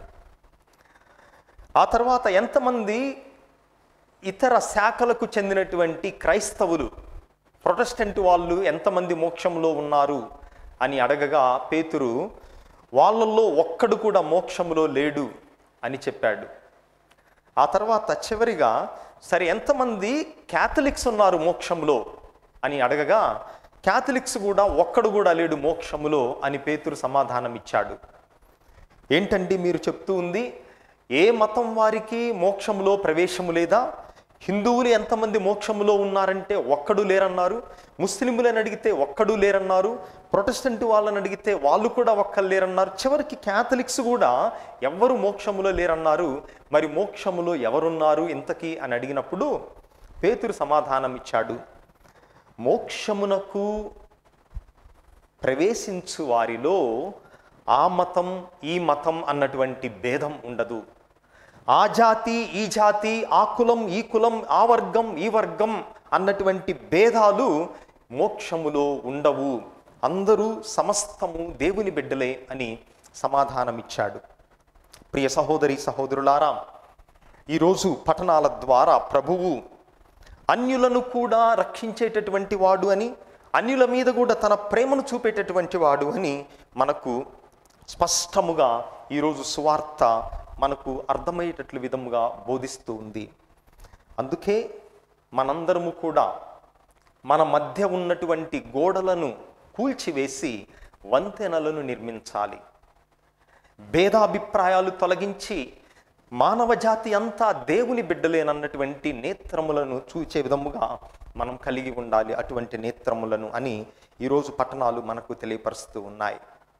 ఆ తర్వాత ఎంతమంది ఇతర శాఖలకు చెందినటువంటి క్రైస్తవులు ప్రొటెస్టెంట్ వాళ్ళు ఎంతమంది మోక్షంలో ఉన్నారు అని అడగగా పేతురు వాళ్ళల్లో ఒక్కడు కూడా మోక్షములో లేడు అని చెప్పాడు ఆ తర్వాత చివరిగా సరే ఎంతమంది క్యాథలిక్స్ ఉన్నారు మోక్షంలో అని అడగగా క్యాథలిక్స్ కూడా ఒక్కడు కూడా లేడు మోక్షములో అని పేతురు సమాధానం ఇచ్చాడు ఏంటండి మీరు చెప్తూ ఉంది ఏ మతం వారికి మోక్షములో ప్రవేశము లేదా హిందువులు ఎంతమంది మోక్షములో ఉన్నారంటే ఒక్కడు లేరన్నారు ముస్లింలని అడిగితే ఒక్కడు లేరన్నారు ప్రొటెస్టెంట్ వాళ్ళని అడిగితే వాళ్ళు కూడా ఒక్కరు లేరన్నారు చివరికి క్యాథలిక్స్ కూడా ఎవ్వరు మోక్షములో లేరన్నారు మరి మోక్షములో ఎవరున్నారు ఇంతకీ అని అడిగినప్పుడు పేతురు సమాధానం ఇచ్చాడు మోక్షమునకు ప్రవేశించు వారిలో ఆ మతం ఈ మతం అన్నటువంటి భేదం ఉండదు ఆ జాతి ఈ జాతి ఆ కులం ఈ కులం ఆ వర్గం ఈ వర్గం అన్నటువంటి భేదాలు మోక్షములో ఉండవు అందరూ సమస్తము దేవుని బిడ్డలే అని సమాధానమిచ్చాడు ప్రియ సహోదరి సహోదరులారా ఈరోజు పఠనాల ద్వారా ప్రభువు అన్యులను కూడా రక్షించేటటువంటి వాడు అని అన్యుల మీద కూడా తన ప్రేమను చూపేటటువంటి వాడు అని మనకు స్పష్టముగా ఈరోజు సువార్త మనకు అర్థమయ్యేటట్లు విధముగా బోధిస్తూ ఉంది అందుకే మనందరము కూడా మన మధ్య ఉన్నటువంటి గోడలను కూల్చివేసి వంతెనలను నిర్మించాలి భేదాభిప్రాయాలు తొలగించి మానవ జాతి అంతా దేవుని బిడ్డలేనన్నటువంటి నేత్రములను చూచే విధముగా మనం కలిగి ఉండాలి అటువంటి నేత్రములను అని ఈరోజు పట్టణాలు మనకు తెలియపరుస్తూ ఉన్నాయి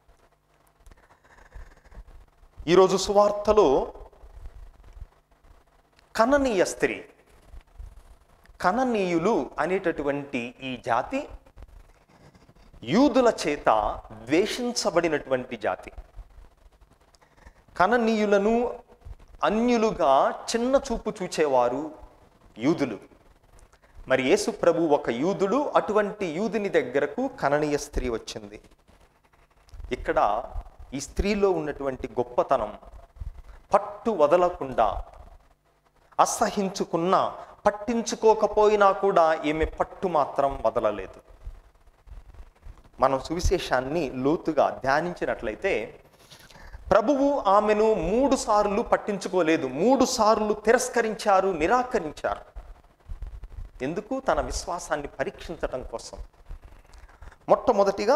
ఈరోజు సువార్తలో కననీయ స్త్రీ కననీయులు అనేటటువంటి ఈ జాతి యూదుల చేత ద్వేషించబడినటువంటి జాతి కననీయులను అన్యులుగా చిన్న చూపు చూచేవారు యూదులు మరి యేసు ప్రభు ఒక యూదుడు అటువంటి యూదుని దగ్గరకు కననీయ స్త్రీ వచ్చింది ఇక్కడ ఈ స్త్రీలో ఉన్నటువంటి గొప్పతనం పట్టు వదలకుండా అసహించుకున్నా పట్టించుకోకపోయినా కూడా ఈమె పట్టు మాత్రం వదలలేదు మనం సువిశేషాన్ని లోతుగా ధ్యానించినట్లయితే ప్రభువు ఆమెను మూడు సార్లు పట్టించుకోలేదు మూడు సార్లు తిరస్కరించారు నిరాకరించారు ఎందుకు తన విశ్వాసాన్ని పరీక్షించటం కోసం మొట్టమొదటిగా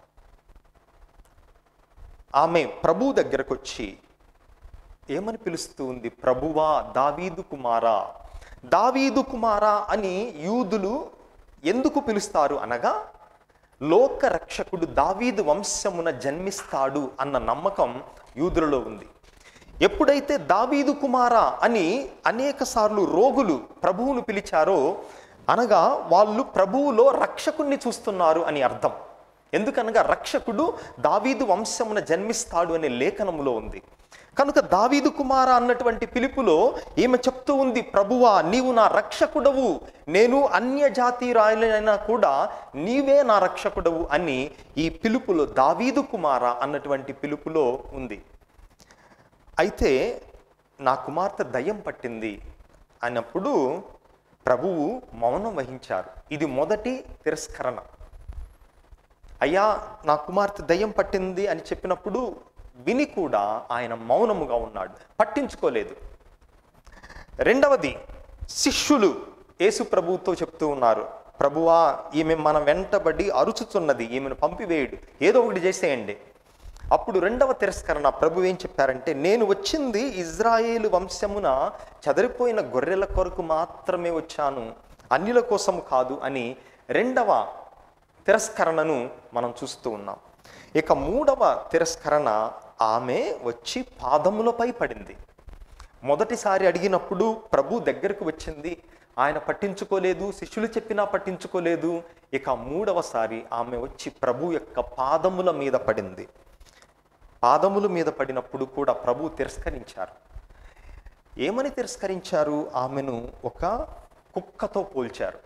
ఆమె ప్రభు దగ్గరకు వచ్చి ఏమని పిలుస్తూ ఉంది ప్రభువా దావీదు కుమారా దావీదు కుమారా అని యూదులు ఎందుకు పిలుస్తారు అనగా లోక రక్షకుడు దావీదు వంశమున జన్మిస్తాడు అన్న నమ్మకం యూదులలో ఉంది ఎప్పుడైతే దావీదు కుమారా అని అనేక సార్లు రోగులు ప్రభువును పిలిచారో అనగా వాళ్ళు ప్రభువులో రక్షకుణ్ణి చూస్తున్నారు అని అర్థం ఎందుకనగా రక్షకుడు దావీదు వంశమున జన్మిస్తాడు అనే లేఖనములో ఉంది కనుక దావీదు కుమార అన్నటువంటి పిలుపులో ఈమె చెప్తూ ఉంది ప్రభువా నీవు నా రక్షకుడవు నేను అన్య జాతీయురాయలైనా కూడా నీవే నా రక్షకుడవు అని ఈ పిలుపులో దావీదు కుమార అన్నటువంటి పిలుపులో ఉంది అయితే నా కుమార్తె దయ్యం పట్టింది అన్నప్పుడు ప్రభువు మౌనం వహించారు ఇది మొదటి తిరస్కరణ అయ్యా నా కుమార్తె దయ్యం పట్టింది అని చెప్పినప్పుడు విని కూడా ఆయన మౌనముగా ఉన్నాడు పట్టించుకోలేదు రెండవది శిష్యులు యేసు ప్రభువుతో చెప్తూ ఉన్నారు ప్రభువా ఈమె మన వెంటబడి అరుచుతున్నది ఈమెను పంపివేయుడు ఏదో ఒకటి చేసేయండి అప్పుడు రెండవ తిరస్కరణ ప్రభు ఏం చెప్పారంటే నేను వచ్చింది ఇజ్రాయేలు వంశమున చదరిపోయిన గొర్రెల కొరకు మాత్రమే వచ్చాను అన్యుల కోసం కాదు అని రెండవ తిరస్కరణను మనం చూస్తూ ఉన్నాం ఇక మూడవ తిరస్కరణ ఆమె వచ్చి పాదములపై పడింది మొదటిసారి అడిగినప్పుడు ప్రభు దగ్గరకు వచ్చింది ఆయన పట్టించుకోలేదు శిష్యులు చెప్పినా పట్టించుకోలేదు ఇక మూడవసారి ఆమె వచ్చి ప్రభు యొక్క పాదముల మీద పడింది పాదముల మీద పడినప్పుడు కూడా ప్రభు తిరస్కరించారు ఏమని తిరస్కరించారు ఆమెను ఒక కుక్కతో పోల్చారు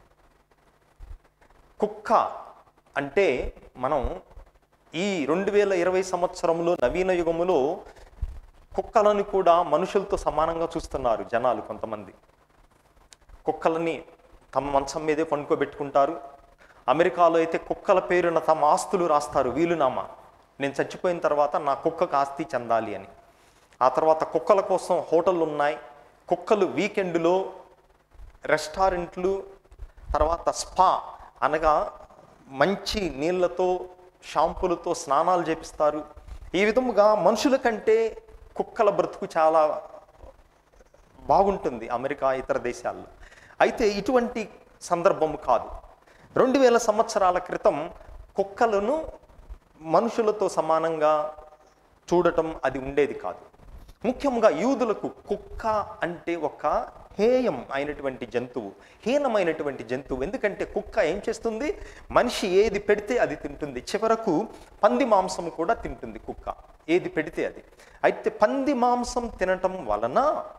కుక్క అంటే మనం ఈ రెండు వేల ఇరవై సంవత్సరంలో నవీన యుగములో కుక్కలను కూడా మనుషులతో సమానంగా చూస్తున్నారు జనాలు కొంతమంది కుక్కలని తమ మంచం మీదే పండుకోబెట్టుకుంటారు అమెరికాలో అయితే కుక్కల పేరున తమ ఆస్తులు రాస్తారు వీలునామా నేను చచ్చిపోయిన తర్వాత నా కుక్కకు ఆస్తి చెందాలి అని ఆ తర్వాత కుక్కల కోసం హోటళ్ళు ఉన్నాయి కుక్కలు వీకెండ్లో రెస్టారెంట్లు తర్వాత స్పా అనగా మంచి నీళ్ళతో షాంపులతో స్నానాలు చేపిస్తారు ఈ విధముగా మనుషుల కంటే కుక్కల బ్రతుకు చాలా బాగుంటుంది అమెరికా ఇతర దేశాల్లో అయితే ఇటువంటి సందర్భం కాదు రెండు వేల సంవత్సరాల క్రితం కుక్కలను మనుషులతో సమానంగా చూడటం అది ఉండేది కాదు ముఖ్యంగా యూదులకు కుక్క అంటే ఒక హేయం అయినటువంటి జంతువు హీనమైనటువంటి జంతువు ఎందుకంటే కుక్క ఏం చేస్తుంది మనిషి ఏది పెడితే అది తింటుంది చివరకు పంది మాంసం కూడా తింటుంది కుక్క ఏది పెడితే అది అయితే పంది మాంసం తినటం వలన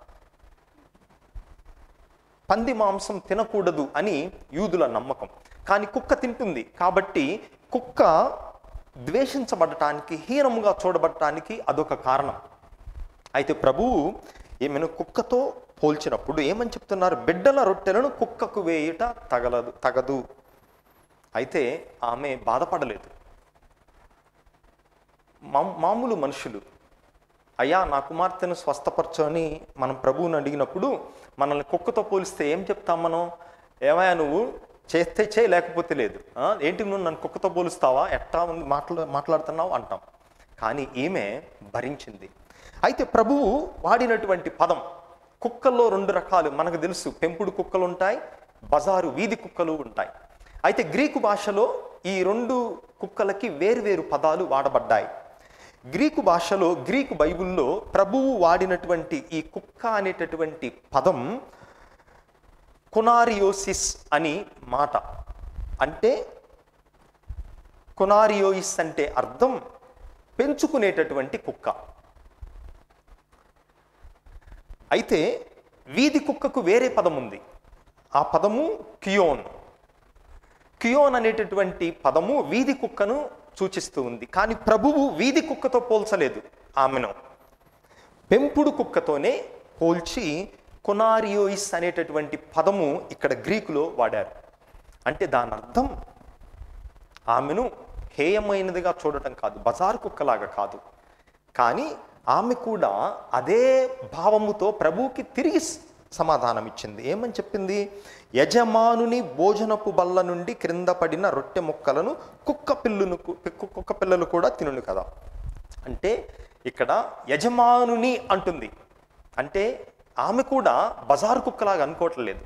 పంది మాంసం తినకూడదు అని యూదుల నమ్మకం కానీ కుక్క తింటుంది కాబట్టి కుక్క ద్వేషించబడటానికి హీనముగా చూడబడటానికి అదొక కారణం అయితే ప్రభువు ఈమెను కుక్కతో పోల్చినప్పుడు ఏమని చెప్తున్నారు బిడ్డల రొట్టెలను కుక్కకు వేయుట తగలదు తగదు అయితే ఆమె బాధపడలేదు మా- మామూలు మనుషులు అయ్యా నా కుమార్తెను స్వస్థపరచని మనం ప్రభువుని అడిగినప్పుడు మనల్ని కుక్కతో పోలిస్తే ఏం చెప్తాం మనం ఏమయ్యా నువ్వు చేస్తే చేయి లేకపోతే లేదు ఆ, ఏంటి నువ్వు నన్ను కుక్కతో పోలుస్తావా ఎట్టా ఉంది మాట్లా మాట్లాడుతున్నావు అంటాం కానీ ఈమె భరించింది అయితే ప్రభువు వాడినటువంటి పదం కుక్కల్లో రెండు రకాలు మనకు తెలుసు పెంపుడు కుక్కలు ఉంటాయి బజారు వీధి కుక్కలు ఉంటాయి అయితే గ్రీకు భాషలో ఈ రెండు కుక్కలకి వేరువేరు పదాలు వాడబడ్డాయి గ్రీకు భాషలో గ్రీకు బైబిల్లో ప్రభువు వాడినటువంటి ఈ కుక్క అనేటటువంటి పదం కొనారియోసిస్ అని మాట అంటే కొనారియోయిస్ అంటే అర్థం పెంచుకునేటటువంటి కుక్క అయితే వీధి కుక్కకు వేరే పదం ఉంది ఆ పదము కియోన్ కియోన్ అనేటటువంటి పదము వీధి కుక్కను సూచిస్తూ ఉంది కానీ ప్రభువు వీధి కుక్కతో పోల్చలేదు ఆమెను పెంపుడు కుక్కతోనే పోల్చి కొనారియోయిస్ అనేటటువంటి పదము ఇక్కడ గ్రీకులో వాడారు అంటే దాని అర్థం ఆమెను హేయమైనదిగా చూడటం కాదు బజారు కుక్కలాగా కాదు కానీ ఆమె కూడా అదే భావముతో ప్రభువుకి తిరిగి స- సమాధానం ఇచ్చింది ఏమని చెప్పింది యజమానుని భోజనపు బల్ల నుండి క్రింద పడిన రొట్టె ముక్కలను కుక్క పిల్లును కు- కు- కుక్క పిల్లలు కూడా తినును కదా అంటే ఇక్కడ యజమానుని అంటుంది అంటే ఆమె కూడా బజారు కుక్కలాగా అనుకోవట్లేదు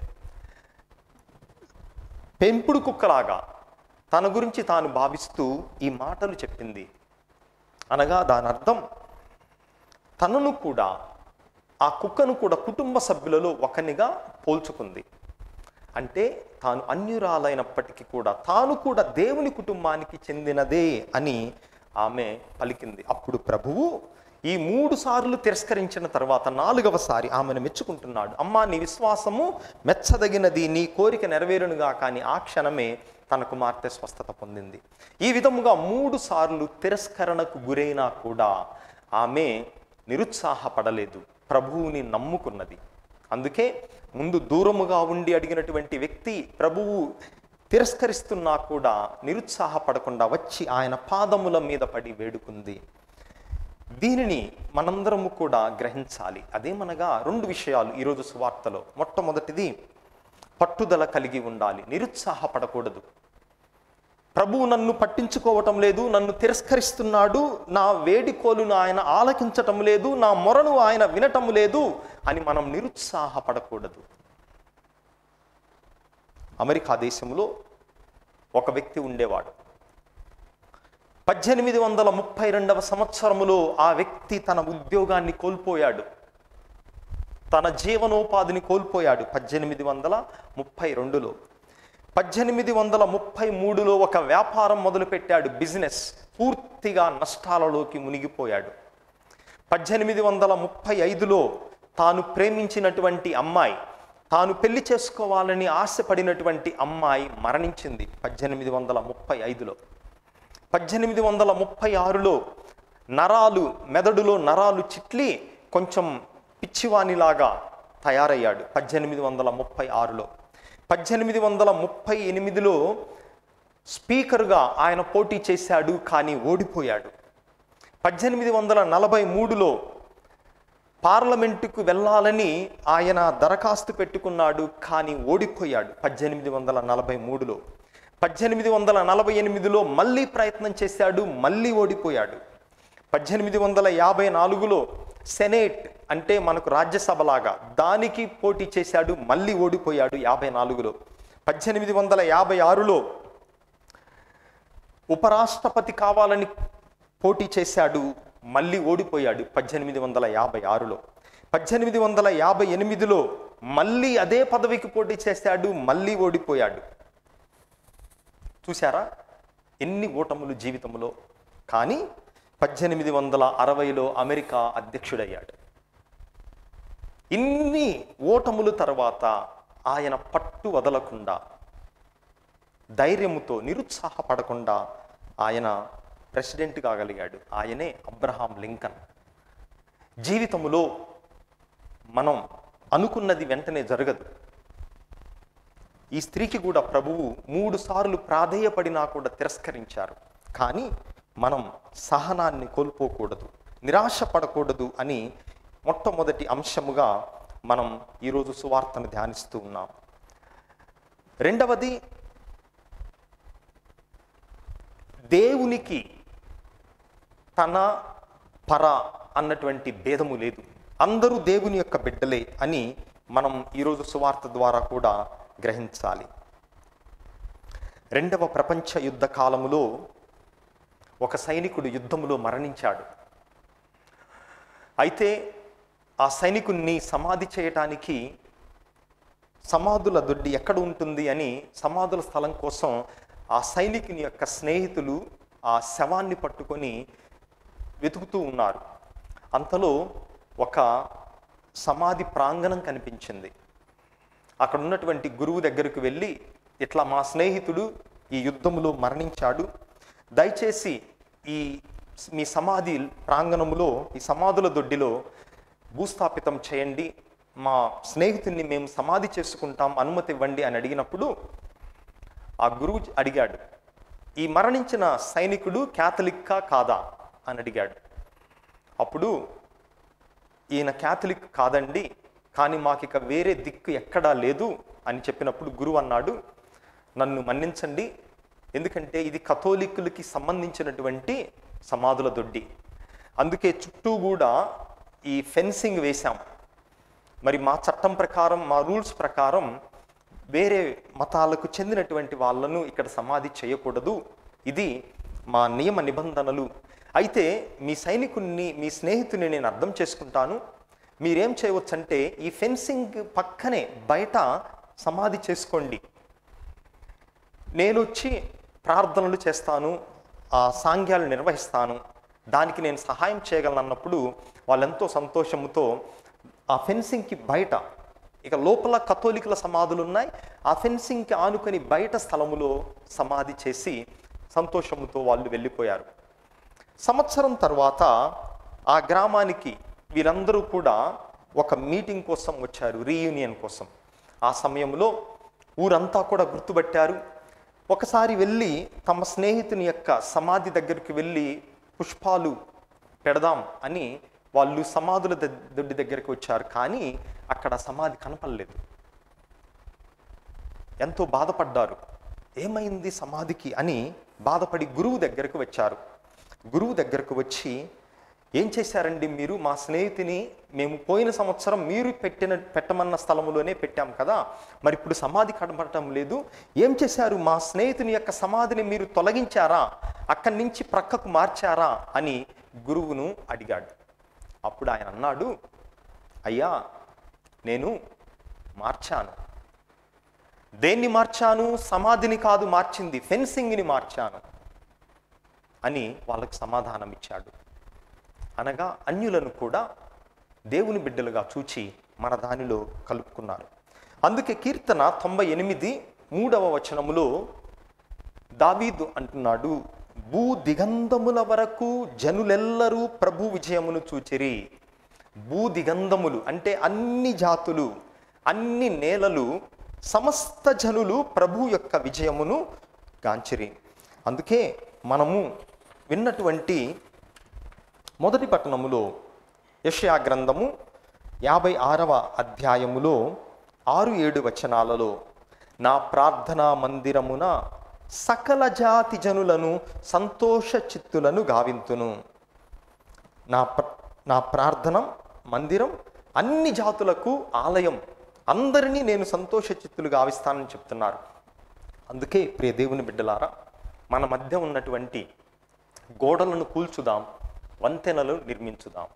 పెంపుడు కుక్కలాగా తన గురించి తాను భావిస్తూ ఈ మాటలు చెప్పింది అనగా దాని అర్థం తనను కూడా ఆ కుక్కను కూడా కుటుంబ సభ్యులలో ఒకనిగా పోల్చుకుంది అంటే తాను అన్యురాలైనప్పటికీ కూడా తాను కూడా దేవుని కుటుంబానికి చెందినదే అని ఆమె పలికింది అప్పుడు ప్రభువు ఈ మూడు సార్లు తిరస్కరించిన తర్వాత నాలుగవసారి ఆమెను మెచ్చుకుంటున్నాడు అమ్మా నీ విశ్వాసము మెచ్చదగినది నీ కోరిక నెరవేరునుగా కానీ ఆ క్షణమే తన కుమార్తె స్వస్థత పొందింది ఈ విధముగా మూడు సార్లు తిరస్కరణకు గురైనా కూడా ఆమె నిరుత్సాహపడలేదు ప్రభువుని నమ్ముకున్నది అందుకే ముందు దూరముగా ఉండి అడిగినటువంటి వ్యక్తి ప్రభువు తిరస్కరిస్తున్నా కూడా నిరుత్సాహపడకుండా వచ్చి ఆయన పాదముల మీద పడి వేడుకుంది దీనిని మనందరము కూడా గ్రహించాలి అదేమనగా రెండు విషయాలు ఈరోజు సువార్తలో మొట్టమొదటిది పట్టుదల కలిగి ఉండాలి నిరుత్సాహపడకూడదు ప్రభువు నన్ను పట్టించుకోవటం లేదు నన్ను తిరస్కరిస్తున్నాడు నా వేడికోలును ఆయన ఆలకించటం లేదు నా మొరను ఆయన వినటం లేదు అని మనం నిరుత్సాహపడకూడదు అమెరికా దేశంలో ఒక వ్యక్తి ఉండేవాడు పద్దెనిమిది వందల ముప్పై రెండవ సంవత్సరములో ఆ వ్యక్తి తన ఉద్యోగాన్ని కోల్పోయాడు తన జీవనోపాధిని కోల్పోయాడు పద్దెనిమిది వందల ముప్పై రెండులో పద్దెనిమిది వందల ముప్పై మూడులో ఒక వ్యాపారం మొదలుపెట్టాడు బిజినెస్ పూర్తిగా నష్టాలలోకి మునిగిపోయాడు పద్దెనిమిది వందల ముప్పై ఐదులో తాను ప్రేమించినటువంటి అమ్మాయి తాను పెళ్లి చేసుకోవాలని ఆశపడినటువంటి అమ్మాయి మరణించింది పద్దెనిమిది వందల ముప్పై ఐదులో పద్దెనిమిది వందల ముప్పై ఆరులో నరాలు మెదడులో నరాలు చిట్లి కొంచెం పిచ్చివానిలాగా తయారయ్యాడు పద్దెనిమిది వందల ముప్పై ఆరులో పద్దెనిమిది వందల ముప్పై ఎనిమిదిలో స్పీకర్గా ఆయన పోటీ చేశాడు కానీ ఓడిపోయాడు పద్దెనిమిది వందల నలభై మూడులో పార్లమెంటుకు వెళ్ళాలని ఆయన దరఖాస్తు పెట్టుకున్నాడు కానీ ఓడిపోయాడు పద్దెనిమిది వందల నలభై మూడులో పద్దెనిమిది వందల నలభై ఎనిమిదిలో మళ్ళీ ప్రయత్నం చేశాడు మళ్ళీ ఓడిపోయాడు పద్దెనిమిది వందల యాభై నాలుగులో సెనేట్ అంటే మనకు రాజ్యసభలాగా దానికి పోటీ చేశాడు మళ్ళీ ఓడిపోయాడు యాభై నాలుగులో పద్దెనిమిది వందల యాభై ఆరులో ఉపరాష్ట్రపతి కావాలని పోటీ చేశాడు మళ్ళీ ఓడిపోయాడు పద్దెనిమిది వందల యాభై ఆరులో పద్దెనిమిది వందల యాభై ఎనిమిదిలో మళ్ళీ అదే పదవికి పోటీ చేశాడు మళ్ళీ ఓడిపోయాడు చూశారా ఎన్ని ఓటములు జీవితంలో కానీ పద్దెనిమిది వందల అరవైలో అమెరికా అధ్యక్షుడయ్యాడు ఇన్ని ఓటముల తర్వాత ఆయన పట్టు వదలకుండా ధైర్యముతో నిరుత్సాహపడకుండా ఆయన ప్రెసిడెంట్ కాగలిగాడు ఆయనే అబ్రహాం లింకన్ జీవితములో మనం అనుకున్నది వెంటనే జరగదు ఈ స్త్రీకి కూడా ప్రభువు మూడు సార్లు ప్రాధేయపడినా కూడా తిరస్కరించారు కానీ మనం సహనాన్ని కోల్పోకూడదు నిరాశ పడకూడదు అని మొట్టమొదటి అంశముగా మనం ఈరోజు సువార్తను ధ్యానిస్తూ ఉన్నాం రెండవది దేవునికి తన పర అన్నటువంటి భేదము లేదు అందరూ దేవుని యొక్క బిడ్డలే అని మనం ఈరోజు సువార్త ద్వారా కూడా గ్రహించాలి రెండవ ప్రపంచ యుద్ధ కాలములో ఒక సైనికుడు యుద్ధములో మరణించాడు అయితే ఆ సైనికుణ్ణి సమాధి చేయటానికి సమాధుల దొడ్డి ఎక్కడ ఉంటుంది అని సమాధుల స్థలం కోసం ఆ సైనికుని యొక్క స్నేహితులు ఆ శవాన్ని పట్టుకొని వెతుకుతూ ఉన్నారు అంతలో ఒక సమాధి ప్రాంగణం కనిపించింది అక్కడ ఉన్నటువంటి గురువు దగ్గరకు వెళ్ళి ఇట్లా మా స్నేహితుడు ఈ యుద్ధములో మరణించాడు దయచేసి ఈ మీ సమాధి ప్రాంగణములో ఈ సమాధుల దొడ్డిలో భూస్థాపితం చేయండి మా స్నేహితుడిని మేము సమాధి చేసుకుంటాం అనుమతి ఇవ్వండి అని అడిగినప్పుడు ఆ గురువు అడిగాడు ఈ మరణించిన సైనికుడు క్యాథలిక్కా కాదా అని అడిగాడు అప్పుడు ఈయన క్యాథలిక్ కాదండి కానీ మాకు ఇక వేరే దిక్కు ఎక్కడా లేదు అని చెప్పినప్పుడు గురువు అన్నాడు నన్ను మన్నించండి ఎందుకంటే ఇది కథోలిక్కులకి సంబంధించినటువంటి సమాధుల దొడ్డి అందుకే చుట్టూ కూడా ఈ ఫెన్సింగ్ వేశాం మరి మా చట్టం ప్రకారం మా రూల్స్ ప్రకారం వేరే మతాలకు చెందినటువంటి వాళ్ళను ఇక్కడ సమాధి చేయకూడదు ఇది మా నియమ నిబంధనలు అయితే మీ సైనికుణ్ణి మీ స్నేహితుని నేను అర్థం చేసుకుంటాను మీరేం చేయవచ్చంటే ఈ ఫెన్సింగ్ పక్కనే బయట సమాధి చేసుకోండి నేను వచ్చి ప్రార్థనలు చేస్తాను ఆ సాంగ్యాలు నిర్వహిస్తాను దానికి నేను సహాయం చేయగలను అన్నప్పుడు వాళ్ళెంతో సంతోషముతో ఆ ఫెన్సింగ్కి బయట ఇక లోపల కథోలికుల సమాధులు ఉన్నాయి ఆ ఫెన్సింగ్కి ఆనుకొని బయట స్థలములో సమాధి చేసి సంతోషముతో వాళ్ళు వెళ్ళిపోయారు సంవత్సరం తర్వాత ఆ గ్రామానికి వీరందరూ కూడా ఒక మీటింగ్ కోసం వచ్చారు రీయూనియన్ కోసం ఆ సమయంలో ఊరంతా కూడా గుర్తుపట్టారు ఒకసారి వెళ్ళి తమ స్నేహితుని యొక్క సమాధి దగ్గరికి వెళ్ళి పుష్పాలు పెడదాం అని వాళ్ళు సమాధుల దగ్- దొడ్డి దగ్గరికి వచ్చారు కానీ అక్కడ సమాధి కనపడలేదు ఎంతో బాధపడ్డారు ఏమైంది సమాధికి అని బాధపడి గురువు దగ్గరకు వచ్చారు గురువు దగ్గరకు వచ్చి ఏం చేశారండి మీరు మా స్నేహితుని మేము పోయిన సంవత్సరం మీరు పెట్టిన పెట్టమన్న స్థలంలోనే పెట్టాం కదా మరి ఇప్పుడు సమాధి కనబడటం లేదు ఏం చేశారు మా స్నేహితుని యొక్క సమాధిని మీరు తొలగించారా అక్కడి నుంచి ప్రక్కకు మార్చారా అని గురువును అడిగాడు అప్పుడు ఆయన అన్నాడు అయ్యా నేను మార్చాను దేన్ని మార్చాను సమాధిని కాదు మార్చింది ఫెన్సింగ్ని మార్చాను అని వాళ్ళకు సమాధానం ఇచ్చాడు అనగా అన్యులను కూడా దేవుని బిడ్డలుగా చూచి మన దానిలో కలుపుకున్నారు అందుకే కీర్తన తొంభై ఎనిమిది మూడవ వచనములో దావీదు అంటున్నాడు భూ దిగంధముల వరకు జనులెల్లరూ ప్రభు విజయమును చూచిరి భూ దిగంధములు అంటే అన్ని జాతులు అన్ని నేలలు సమస్త జనులు ప్రభు యొక్క విజయమును గాంచిరి అందుకే మనము విన్నటువంటి మొదటి పట్టణములో యషయా గ్రంథము యాభై ఆరవ అధ్యాయములో ఆరు ఏడు వచనాలలో నా ప్రార్థనా మందిరమున సకల జాతి జనులను సంతోష చిత్తులను గావింతును నా ప్ర- నా ప్రార్థన మందిరం అన్ని జాతులకు ఆలయం అందరినీ నేను సంతోష చిత్తులు గావిస్తానని చెప్తున్నారు అందుకే ప్రియ దేవుని బిడ్డలారా మన మధ్య ఉన్నటువంటి గోడలను కూల్చుదాం వంతెనలు నిర్మించుదాం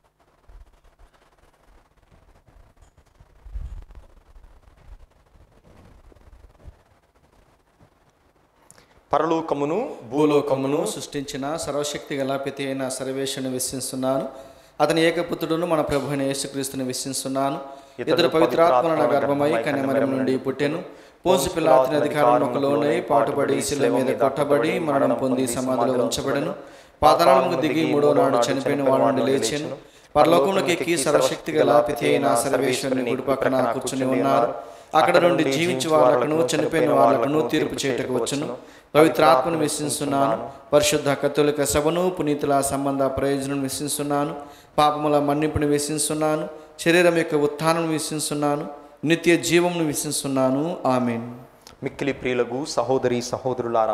పరలోకమును భూలోకమును సృష్టించిన సర్వశక్తి గల పితి అయిన సర్వేశ్వరుని విశ్వసిస్తున్నాను అతని ఏకపుత్రుడును మన ప్రభు అయిన యేసుక్రీస్తుని విశ్వసిస్తున్నాను ఇతడు పవిత్రాత్మన నా గర్భమై కన్యమరం నుండి పుట్టెను పోసు పిల్లాతిని అధికారం లోనై పాటుపడి శిల మీద కొట్టబడి మరణం పొంది సమాధిలో ఉంచబడను పాతాళముకు దిగి మూడో నాడు చనిపోయిన వాడు నుండి లేచాను పరలోకములకు ఎక్కి సర్వశక్తి గల పితి అయిన సర్వేశ్వరుని గుడి పక్కన కూర్చుని ఉన్నారు అక్కడ నుండి జీవించి వాళ్ళకును చనిపోయిన వాళ్ళకును తీర్పు చేయటకు వచ్చును పవిత్రాత్మను విశ్వసిస్తున్నాను పరిశుద్ధ కత్తులిక సభను పునీతుల సంబంధ ప్రయోజనం విశ్వసిస్తున్నాను పాపముల మన్నింపుని విశ్వసిస్తున్నాను శరీరం యొక్క ఉత్థానం విశ్వసిస్తున్నాను నిత్య జీవమును విశ్వసిస్తున్నాను ఆమెన్ మిక్కిలి ప్రియులకు సహోదరి సహోదరులారా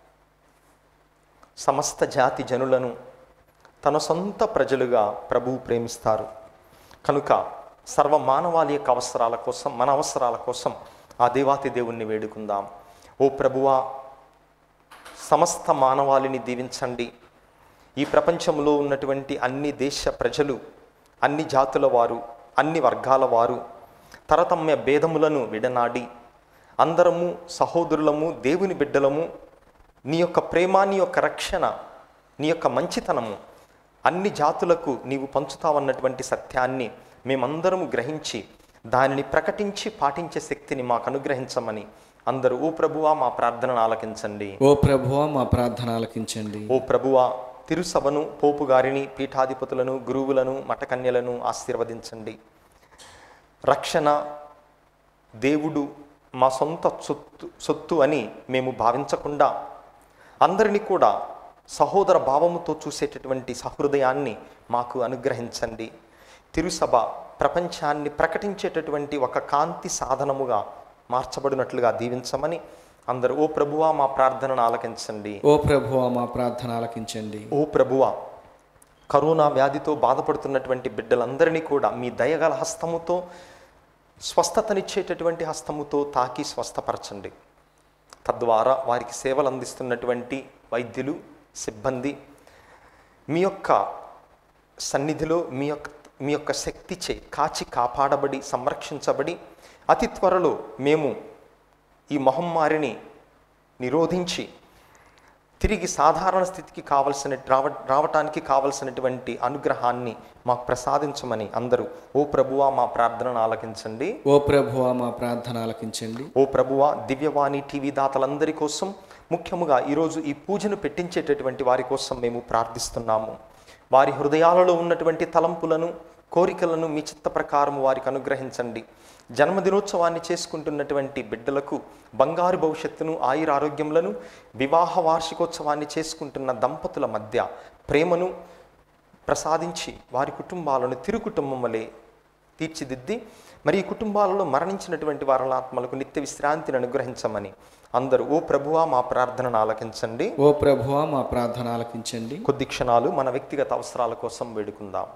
సమస్త జాతి జనులను తన సొంత ప్రజలుగా ప్రభువు ప్రేమిస్తారు కనుక సర్వ మానవాళి యొక్క అవసరాల కోసం మన అవసరాల కోసం ఆ దేవాతి దేవుణ్ణి వేడుకుందాం ఓ ప్రభువా సమస్త మానవాళిని దీవించండి ఈ ప్రపంచంలో ఉన్నటువంటి అన్ని దేశ ప్రజలు అన్ని జాతుల వారు అన్ని వర్గాల వారు తరతమ్య భేదములను విడనాడి అందరము సహోదరులము దేవుని బిడ్డలము నీ యొక్క ప్రేమ నీ యొక్క రక్షణ నీ యొక్క మంచితనము అన్ని జాతులకు నీవు పంచుతావన్నటువంటి సత్యాన్ని మేమందరము గ్రహించి దానిని ప్రకటించి పాటించే శక్తిని మాకు అనుగ్రహించమని అందరూ ఓ ప్రభువా మా ప్రార్థనను ఆలకించండి ఓ ప్రభువా మా ప్రార్థన ఆలకించండి ఓ ప్రభువా తిరుసభను పోపు గారిని పీఠాధిపతులను గురువులను మఠకన్యలను ఆశీర్వదించండి రక్షణ దేవుడు మా సొంత సొత్తు సొత్తు అని మేము భావించకుండా అందరినీ కూడా సహోదర భావముతో చూసేటటువంటి సహృదయాన్ని మాకు అనుగ్రహించండి తిరుసభ ప్రపంచాన్ని ప్రకటించేటటువంటి ఒక కాంతి సాధనముగా మార్చబడినట్లుగా దీవించమని అందరూ ఓ ప్రభువా మా ప్రార్థనను ఆలకించండి ఓ ప్రభువా మా ప్రార్థన ఆలకించండి ఓ ప్రభువా కరోనా వ్యాధితో బాధపడుతున్నటువంటి బిడ్డలందరినీ కూడా మీ దయగల హస్తముతో స్వస్థతనిచ్చేటటువంటి హస్తముతో తాకి స్వస్థపరచండి తద్వారా వారికి సేవలు అందిస్తున్నటువంటి వైద్యులు సిబ్బంది మీ యొక్క సన్నిధిలో మీ యొక్క మీ యొక్క శక్తిచే కాచి కాపాడబడి సంరక్షించబడి అతి త్వరలో మేము ఈ మహమ్మారిని నిరోధించి తిరిగి సాధారణ స్థితికి కావలసిన రావ రావటానికి కావలసినటువంటి అనుగ్రహాన్ని మాకు ప్రసాదించమని అందరూ ఓ ప్రభువా మా ప్రార్థనను ఆలకించండి ఓ ప్రభువా మా ప్రార్థన ఆలకించండి ఓ ప్రభువా దివ్యవాణి టీవీ దాతలందరి కోసం ముఖ్యముగా ఈరోజు ఈ పూజను పెట్టించేటటువంటి వారి కోసం మేము ప్రార్థిస్తున్నాము వారి హృదయాలలో ఉన్నటువంటి తలంపులను కోరికలను మీ చిత్త ప్రకారం వారికి అనుగ్రహించండి జన్మదినోత్సవాన్ని చేసుకుంటున్నటువంటి బిడ్డలకు బంగారు భవిష్యత్తును ఆయుర ఆరోగ్యములను వివాహ వార్షికోత్సవాన్ని చేసుకుంటున్న దంపతుల మధ్య ప్రేమను ప్రసాదించి వారి కుటుంబాలను తిరు కుటుంబం వలె తీర్చిదిద్ది మరి ఈ కుటుంబాలలో మరణించినటువంటి వారి ఆత్మలకు నిత్య విశ్రాంతిని అనుగ్రహించమని అందరూ ఓ ప్రభువా మా ప్రార్థనను ఆలకించండి ఓ ప్రభువా మా ప్రార్థన ఆలకించండి కొద్ది క్షణాలు మన వ్యక్తిగత అవసరాల కోసం వేడుకుందాం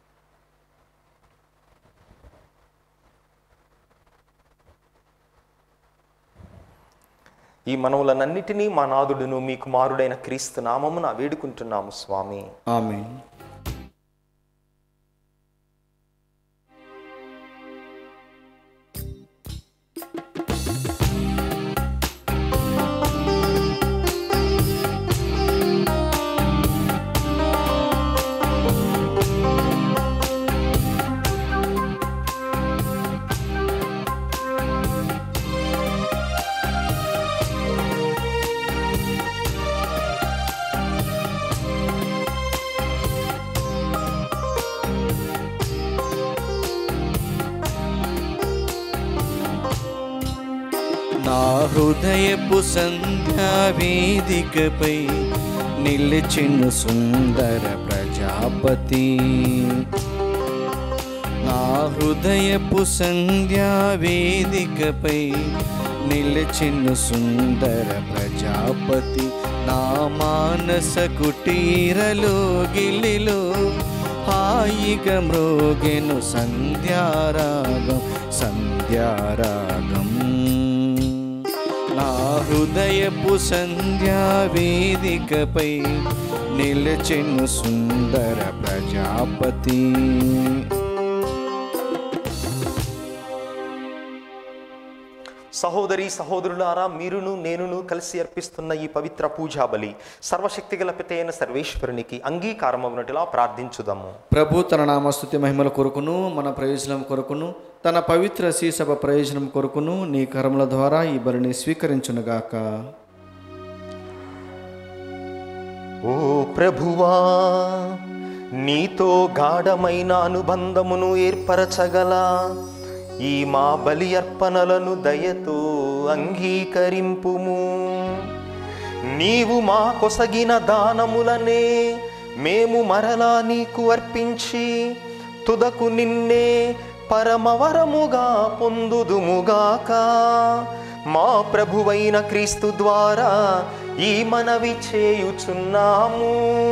ఈ మనవులనన్నిటినీ మా నాదుడును మీ కుమారుడైన క్రీస్తు నామమున వేడుకుంటున్నాము స్వామి ఆమెన్ నా హృదయపు సంధ్యా వేదికపై నిలిచిను సుందర ప్రజాపతి నా హృదయపు సంధ్యా వేదికపై నిలిచిను సుందర ప్రజాపతి నా మానస కుటీరలో గిలిలో హాయిగా మ్రోగెను సంధ్యారాగం సంధ్యారాగం నా హృదయపు సంధ్యా వేదికపై నిలచెను సుందర ప్రజాపతి సహోదరి సహోదరులారా మీరును నేనును కలిసి అర్పిస్తున్న ఈ పవిత్ర పూజా బలి సర్వశక్తిగల పిత అయిన సర్వేశ్వరునికి అంగీకారమగునటిలా ప్రార్థించుదాము ప్రభు తన నామస్తుతి మహిమల కొరకును మన ప్రయోజనం కొరకును తన పవిత్ర సీసభ ప్రయోజనం కొరకును నీ కరముల ద్వారా ఈ బలిని స్వీకరించునుగాక ఓ ప్రభువా నీతో గాఢమైన అనుబంధమును ఏర్పరచగల ఈ మా బలి అర్పణలను దయతో అంగీకరింపుము నీవు మా కొసగిన దానములనే మేము మరలా నీకు అర్పించి తుదకు నిన్నే పరమవరముగా పొందుదుముగాక మా ప్రభువైన క్రీస్తు ద్వారా ఈ మనవి చేయుచున్నాము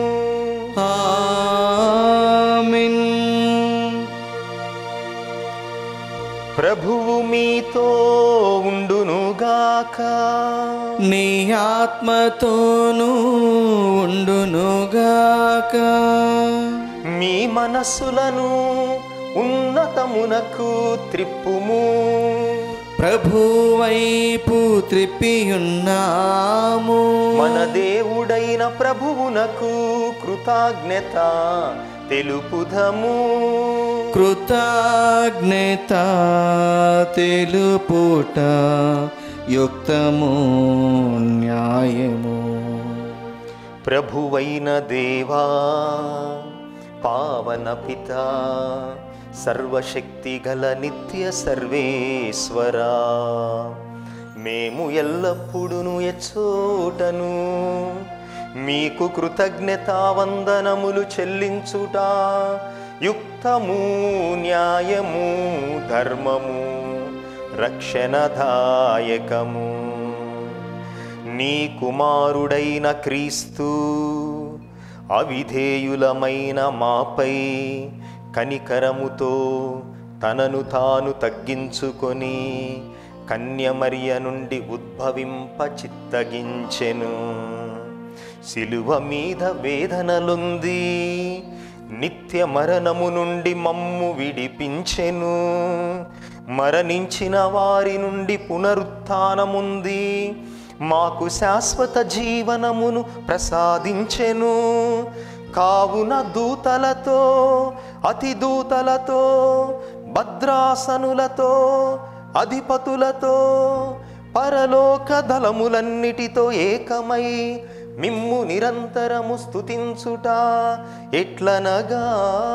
ఆమెన్ ప్రభువు మీతో ఉండునుగాక నీ ఆత్మతోనూ ఉండునుగాక మీ మనస్సులను ఉన్నతమునకు త్రిప్పుము ప్రభువైపు త్రిప్పియున్నాము మన దేవుడైన ప్రభువునకు కృతజ్ఞత తెలుపుదము కృతజ్ఞత తెలుపుట యుక్తము న్యాయము ప్రభువైన దేవా పావన పిత సర్వశక్తి గల నిత్య సర్వేశ్వరా మేము ఎల్లప్పుడూ ఎచ్చోటను మీకు కృతజ్ఞతావందనములు చెల్లించుట యుక్తము న్యాయము ధర్మము రక్షణదాయకము నీ కుమారుడైన క్రీస్తు అవిధేయులమైన మాపై కనికరముతో తనను తాను తగ్గించుకొని కన్యమర్య నుండి ఉద్భవింప చిత్తగించెను శిలువ మీద వేదనలుంది నిత్య మరణము నుండి మమ్ము విడిపించెను మరణించిన వారి నుండి పునరుత్థానముంది మాకు శాశ్వత జీవనమును ప్రసాదించెను కావున దూతలతో అతి దూతలతో భద్రాసనులతో అధిపతులతో పరలోక దళములన్నిటితో ఏకమై మిమ్ము నిరంతరము స్తుతించుట ఎట్లనగా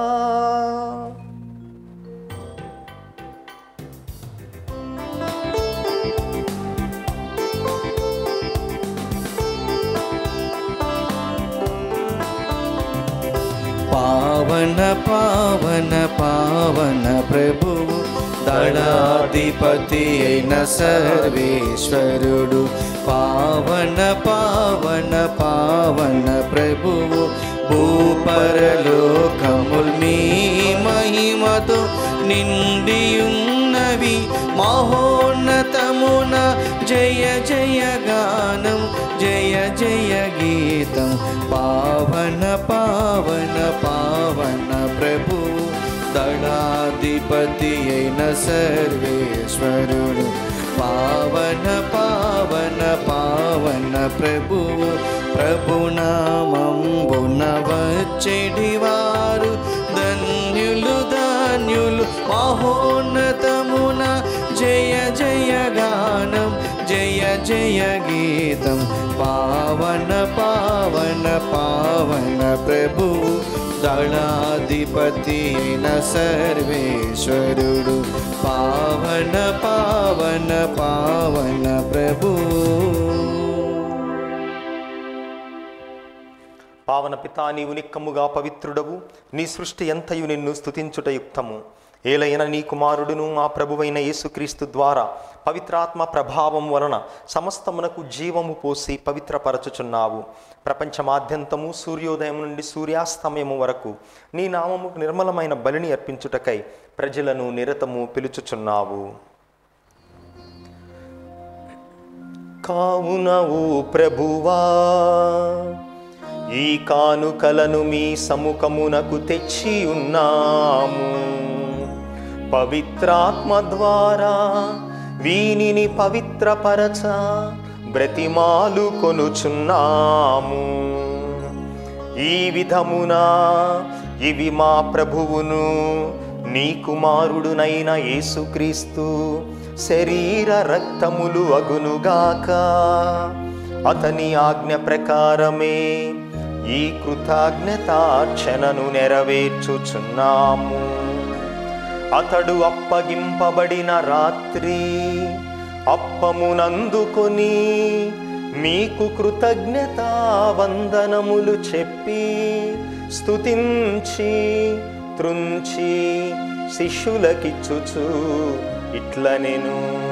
పావన పావన పావన ప్రభువు దళాధిపతి అయిన సర్వేశ్వరుడు పావన పావన పావన ప్రభువు భూపరలోకముల్ మీ మహిమతో నిండియున్నవి మహోన్నతమున జయ జయ గానం జయ జయ గీతం పావన పావన పావన ప్రభు దళాధిపతి అయిన సర్వేశ్వరుడు పావన పావన పావన ప్రభువు ప్రభునామంబున వచ్చెడివారు ధన్యులు ధాన్యులు మహోన్నతమున జయ జయ గానం జయ జయ గీతం పావన పావన పావన ప్రభువు దళాధిపతి అయిన సర్వేశ్వరుడు పా పావన పావన పావన ప్రభు పావన పితా నీవు నిక్కముగా పవిత్రుడవు నీ సృష్టి ఎంతయు నిన్ను స్తుతించుట యుక్తము ఏలైన నీ కుమారుడును మా ప్రభువైన యేసుక్రీస్తు ద్వారా పవిత్రాత్మ ప్రభావం వలన సమస్తమునకు జీవము పోసి పవిత్రపరచుచున్నావు ప్రపంచమాద్యంతము సూర్యోదయం నుండి సూర్యాస్తమయము వరకు నీ నామముకు నిర్మలమైన బలిని అర్పించుటకై ప్రజలను నిరతము పిలుచుచున్నావు కావున ఓ ప్రభువా ఈ కానుకలను మీ సముఖమునకు తెచ్చి ఉన్నాము పవిత్రాత్మ ద్వారా వీనిని పవిత్రపరచ బ్రతిమాలు కొనుచున్నాము ఈ విధమున ఇవి మా ప్రభువును నీ కుమారుడునైన యేసుక్రీస్తు శరీర రక్తములు అగునుగాక అతని ఆజ్ఞ ప్రకారమే ఈ కృతజ్ఞతార్చనను నెరవేర్చుచున్నాము అతడు అప్పగింపబడిన రాత్రి అప్పమునందుకొని మీకు కృతజ్ఞత వందనములు చెప్పి స్తుతించి త్రుంచి శిష్యులకిచ్చుచు ఇట్ల నేను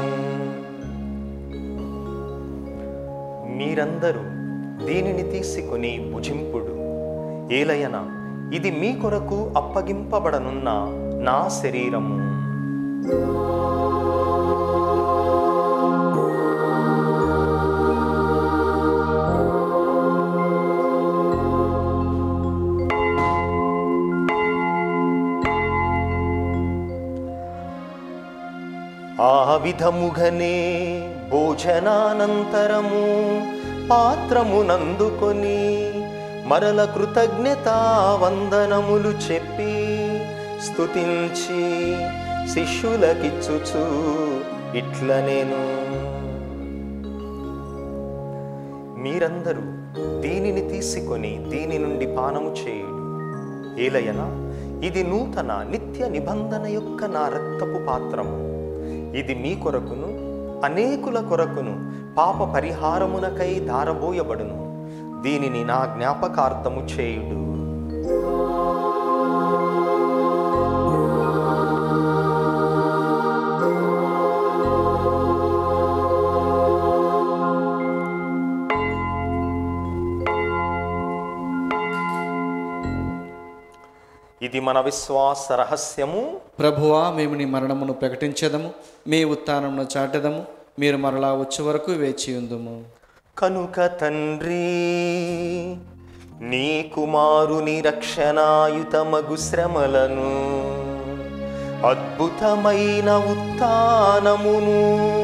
మీరందరూ దీనిని తీసుకొని భుజింపుడు ఏలయన ఇది మీ కొరకు అప్పగింపబడనున్న నా శరీరము ఆ విధముగనే భోజనానంతరము పాత్రమునందుకొని మరల కృతజ్ఞత వందనములు చెప్పి స్తుతించి శిష్యులకిచ్చుచు ఇట్ల నేను మీరందరూ దీనిని తీసుకొని దీని నుండి పానము చేయుడు ఏలయనా ఇది నూతన నిత్య నిబంధన యొక్క నా రక్తపు పాత్రము ఇది మీ కొరకును అనేకుల కొరకును పాప పరిహారమునకై ధారబోయబడును దీనిని నా జ్ఞాపకార్థము చేయుడు ఇది మన విశ్వాస రహస్యము ప్రభువా మేము నీ మరణమును ప్రకటించదము మీ ఉత్థానమును చాటెదము మీరు మరలా వచ్చే వరకు వేచి ఉందుము కనుక తండ్రి నీ కుమారుని రక్షణాయుతమగు శ్రమలను అద్భుతమైన ఉత్థానమును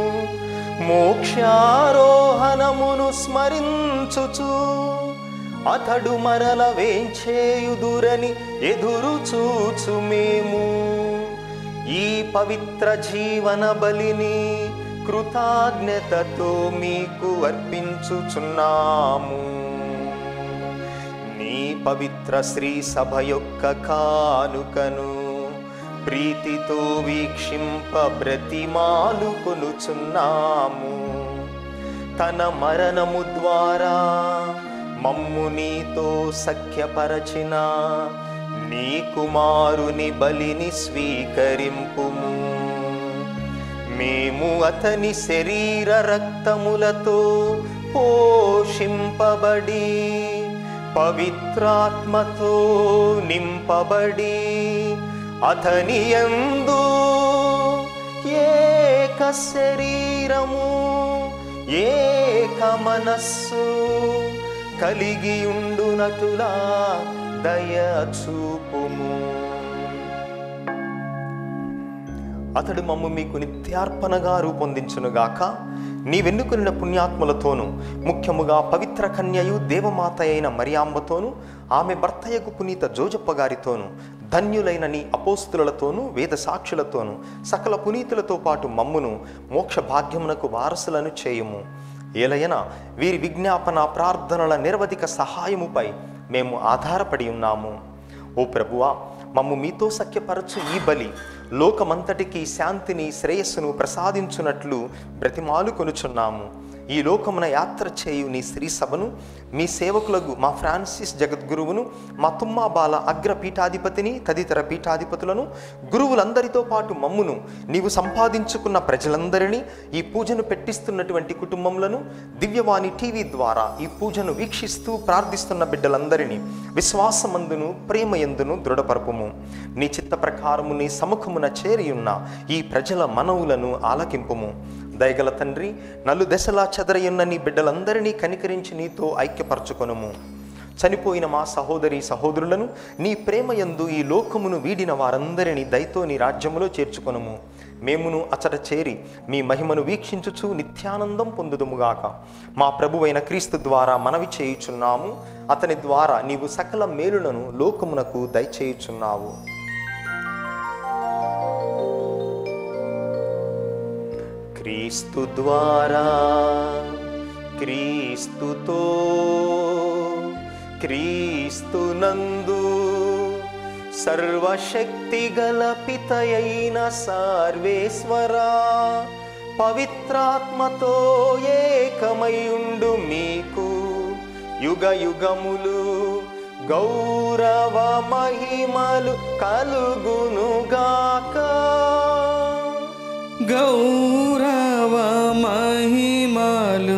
మోక్షారోహణమును స్మరించుచు అతడు మరల వేంచేయుదురని ఎదురు చూచు మేము ఈ పవిత్ర జీవన బలిని కృతజ్ఞతతో మీకు అర్పించుచున్నాము నీ పవిత్ర శ్రీ సభ యొక్క కానుకను ప్రీతితో వీక్షింప బ్రతిమాలు కొనుచున్నాము తన మరణము ద్వారా మమ్ము నీతో సఖ్యపరచిన నీ కుమారుని బలిని స్వీకరింపుము మేము అతని శరీర రక్తములతో పోషింపబడి పవిత్రాత్మతో నింపబడి అతని యందు ఏక శరీరము ఏక మనస్సు కలిగి ఉండునటులా దయ చూపుము అతడు మమ్ము మీకు నిత్యార్పణగా రూపొందించునుగాక నీవెన్నుకున్న పుణ్యాత్ములతోనూ ముఖ్యముగా పవిత్ర కన్యయు దేవమాత అయిన మరియాంబతోనూ ఆమె భర్తయకు పునీత జోజప్ప గారితోనూ ధన్యులైన నీ అపోస్తులతోనూ వేద సాక్షులతోనూ సకల పునీతులతో పాటు మమ్మును మోక్ష భాగ్యమునకు వారసులను చేయుము ఏలయన వీరి విజ్ఞాపన ప్రార్థనల నిరవధిక సహాయముపై మేము ఆధారపడి ఉన్నాము ఓ ప్రభువా మమ్ము మీతో సఖ్యపరచు ఈ బలి లోకమంతటికి శాంతిని శ్రేయస్సును ప్రసాదించునట్లు బ్రతిమాలు కొనుచున్నాము ఈ లోకమున యాత్ర చేయు నీ శ్రీ సభను మీ సేవకులకు మా ఫ్రాన్సిస్ జగద్గురువును మా తుమ్మా బాల అగ్ర పీఠాధిపతిని తదితర పీఠాధిపతులను గురువులందరితో పాటు మమ్మును నీవు సంపాదించుకున్న ప్రజలందరినీ ఈ పూజను పెట్టిస్తున్నటువంటి కుటుంబములను దివ్యవాణి టీవీ ద్వారా ఈ పూజను వీక్షిస్తూ ప్రార్థిస్తున్న బిడ్డలందరినీ విశ్వాసమందును ప్రేమయందును దృఢపరపుము నీ చిత్త ప్రకారము నీ సముఖమున చేరియున్న ఈ ప్రజల మనవులను ఆలకింపుము దయగల తండ్రి నలు దశలా చెదరయున్న నీ బిడ్డలందరినీ కనికరించి నీతో ఐక్యపరచుకొనుము చనిపోయిన మా సహోదరి సహోదరులను నీ ప్రేమయందు ఈ లోకమును వీడిన వారందరినీ దయతో నీ రాజ్యములో చేర్చుకొనుము మేమును అచట చేరి మీ మహిమను వీక్షించుచు నిత్యానందం పొందుదుముగాక మా ప్రభువైన క్రీస్తు ద్వారా మనవి చేయుచున్నాము అతని ద్వారా నీవు సకల మేలులను లోకమునకు దయచేయుచున్నావు క్రీస్తు ద్వారా క్రీస్తుతో క్రీస్తునందు సర్వశక్తి గల పితయైన సార్వేశ్వరా పవిత్రాత్మతో ఏకమయుండు మీకు యుగ యుగములు గౌరవ మహిమలు కలుగునుగాక గౌరవ మహిమలు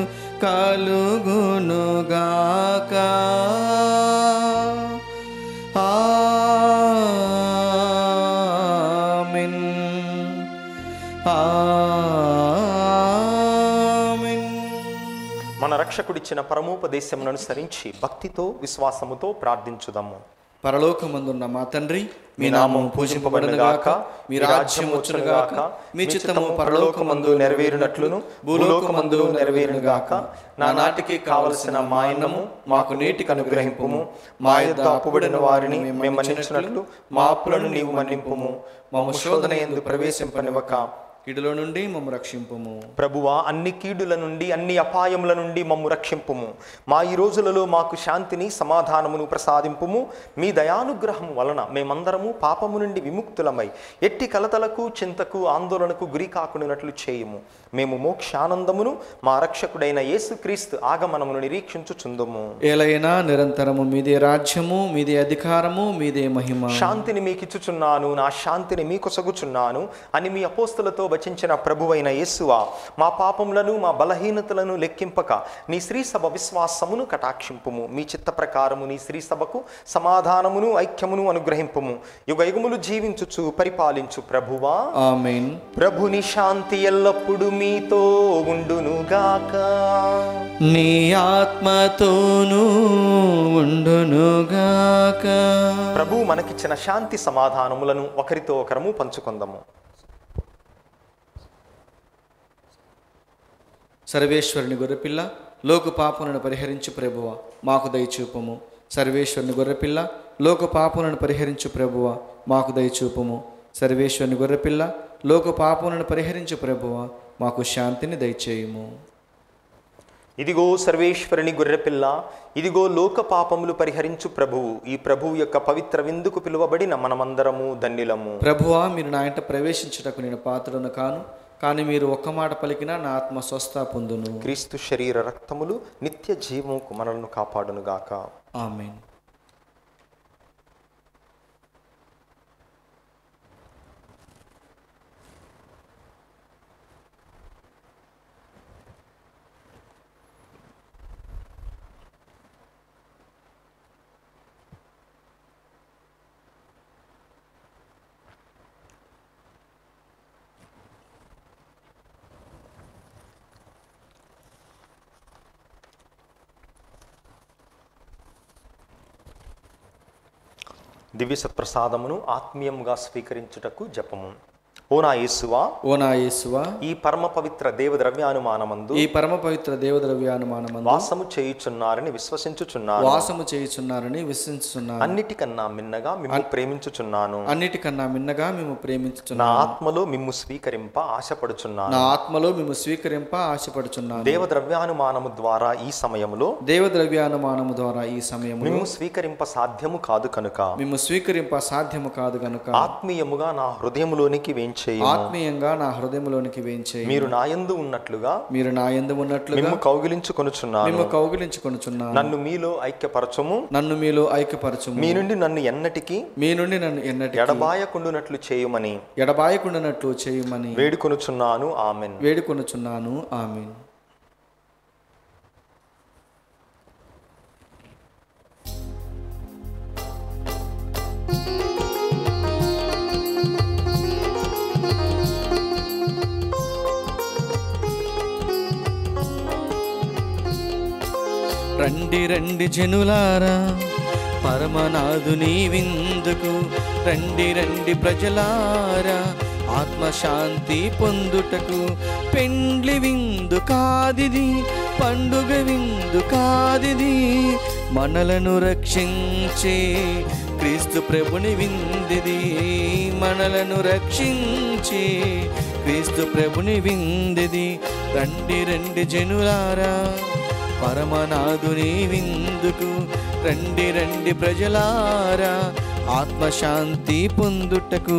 కలుగునుగాక ఆమెన్ ఆమెన్ మన రక్షకుడిచ్చిన పరమోపదేశమును అనుసరించి భక్తితో విశ్వాసముతో ప్రార్థించుదాము పరలోకమందున్న మా తండ్రి మీ నామం పూజింపబడనుగాక మీ రాజ్యం వచ్చునుగాక మీ చిత్తము పరలోకమందు నెరవేరునట్లును భూలోకమందు నెరవేరునుగాక నా నాటికి కావలసిన మా అన్నము మాకు నేటికి అనుగ్రహింపుము మా యొద్ద అప్పుబడిన వారిని మేము మన్నించినట్లు మా అప్పులను నీవు మన్నింపుము మా శోధన ఎందు ప్రవేశింపనివ్వక ఇడిలో నుండి మమ్మ రక్షింపుము ప్రభువా అన్ని కీడుల నుండి అన్ని అపాయముల నుండి మమ్ము రక్షింపుము మా ఈ రోజులలో మాకు శాంతిని సమాధానమును ప్రసాదింపుము మీ దయానుగ్రహం వలన మేమందరము పాపము నుండి విముక్తులమై ఎట్టి కలతలకు చింతకు ఆందోళనకు గురి కాకుండానట్లు చేయుము మేము మోక్షానందమును మా రక్షకుడైన యేసుక్రీస్తు ఆగమనమును నిరీక్షించుచుందుము ఏలైనా నిరంతరము మీదే రాజ్యము మీదే అధికారము మీదే మహిమ శాంతిని మీకిచ్చుచున్నాను నా శాంతిని మీకు సగుచున్నాను అని మీ అపోస్తులతో వచించిన ప్రభువైన యేసువా మా పాపములను మా బలహీనతలను లెక్కింపక నీ శ్రీ సభ విశ్వాసమును కటాక్షింపుము మీ చిత్త ప్రకారము నీ శ్రీ సభకు సమాధానమును ఐక్యమును అనుగ్రహింపుము యుగ యుగములు జీవించుచు పరిపాలించు ప్రభువా ఆమెన్ ప్రభుని శాంతి ఎల్లప్పుడు మీతో ఉండునుగాక నీ ఆత్మతోనూ ఉండునుగాక ప్రభు మనకిచ్చిన శాంతి సమాధానములను ఒకరితో ఒకరము పంచుకుందాము సర్వేశ్వరుని గొర్రెపిల్ల లోక పాపములను పరిహరించు ప్రభువ మాకు దయచూపము సర్వేశ్వరుని గొర్రెపిల్ల లోక పాపములను పరిహరించు ప్రభువ మాకు దయచూపము సర్వేశ్వరుని గొర్రెపిల్ల లోక పాపములను పరిహరించు ప్రభువ మాకు శాంతిని దయచేయుము ఇదిగో సర్వేశ్వరుని గొర్రెపిల్ల ఇదిగో లోక పాపములు పరిహరించు ప్రభువు ఈ ప్రభువు యొక్క పవిత్ర విందుకు పిలువబడిన మనమందరము ధన్యులము ప్రభువా మీరు నా ఇంట ప్రవేశించుటకు నేను పాత్రను కాను కానీ మీరు ఒక్క మాట పలికినా నా ఆత్మ స్వస్థ పొందును క్రీస్తు శరీర రక్తములు నిత్య జీవముకు మనల్ని కాపాడునుగాక ఆమెన్ దివ్య సత్ప్రసాదమును ఆత్మీయముగా స్వీకరించుటకు జపము ఓ నా యేసువా ఓ నా యేసువా ఈ పరమ పవిత్ర దేవద్రవ్యానుమానమందు ఈ పరమ పవిత్ర దేవద్రవ్యానుమానమందు వాసము చేయుచున్నారని విశ్వసించుచున్నాను వాసము చేయుచున్నారని విశ్వసించుచున్నాను అన్నిటికన్నా మిన్నగా మిమ్ము ప్రేమించుచున్నాను అన్నిటికన్నా మిన్నగా మేము నా ప్రేమించుచున్నాము ఆత్మలో మిమ్ము స్వీకరింప ఆశపడుచున్నాను నా ఆత్మలో మేము స్వీకరింప ఆశపడుచున్నాను దేవద్రవ్యానుమానము ద్వారా ఈ సమయంలో దేవద్రవ్యానుమానము ద్వారా ఈ సమయంలో మిమ్ము స్వీకరింప సాధ్యము కాదు కనుక మేము స్వీకరింప సాధ్యము కాదు గనుక ఆత్మీయముగా నా హృదయములోనికి వేంచేయము ఆత్మీయంగా నా హృదయంలోనికి వేయించేయి మీరు నా యందు ఉన్నట్లుగా మీరు నా ఎందు ఉన్నట్లుగా మిమ్ము కౌగిలించుకొనుచున్నాను మేము కౌగిలించుకొనుచున్నాను నన్ను మీలో ఐక్యపరచము నన్ను మీలో ఐక్యపరచుము మీ నుండి నన్ను ఎన్నటికీ మీ నుండి నన్ను ఎన్నటి ఎడబాయకుండునట్లు చేయుమని ఎడబాయకుండానట్లు చేయమని వేడుకొనుచున్నాను ఆమెన్ వేడుకొనుచున్నాను ఆమె రండి రండి జనులారా పరమనాథుని విందుకు రండి రండి ప్రజలారా ఆత్మశాంతి పొందుటకు పెండ్లి విందు కాదిది పండుగ విందు కాదిది మనలను రక్షించే క్రీస్తు ప్రభుని విందిది మనలను రక్షించే క్రీస్తు ప్రభుని విందిది రండి రండి జనులారా పరమనాథుని విందుకు రండి రండి ప్రజలారా ఆత్మశాంతి పొందుటకు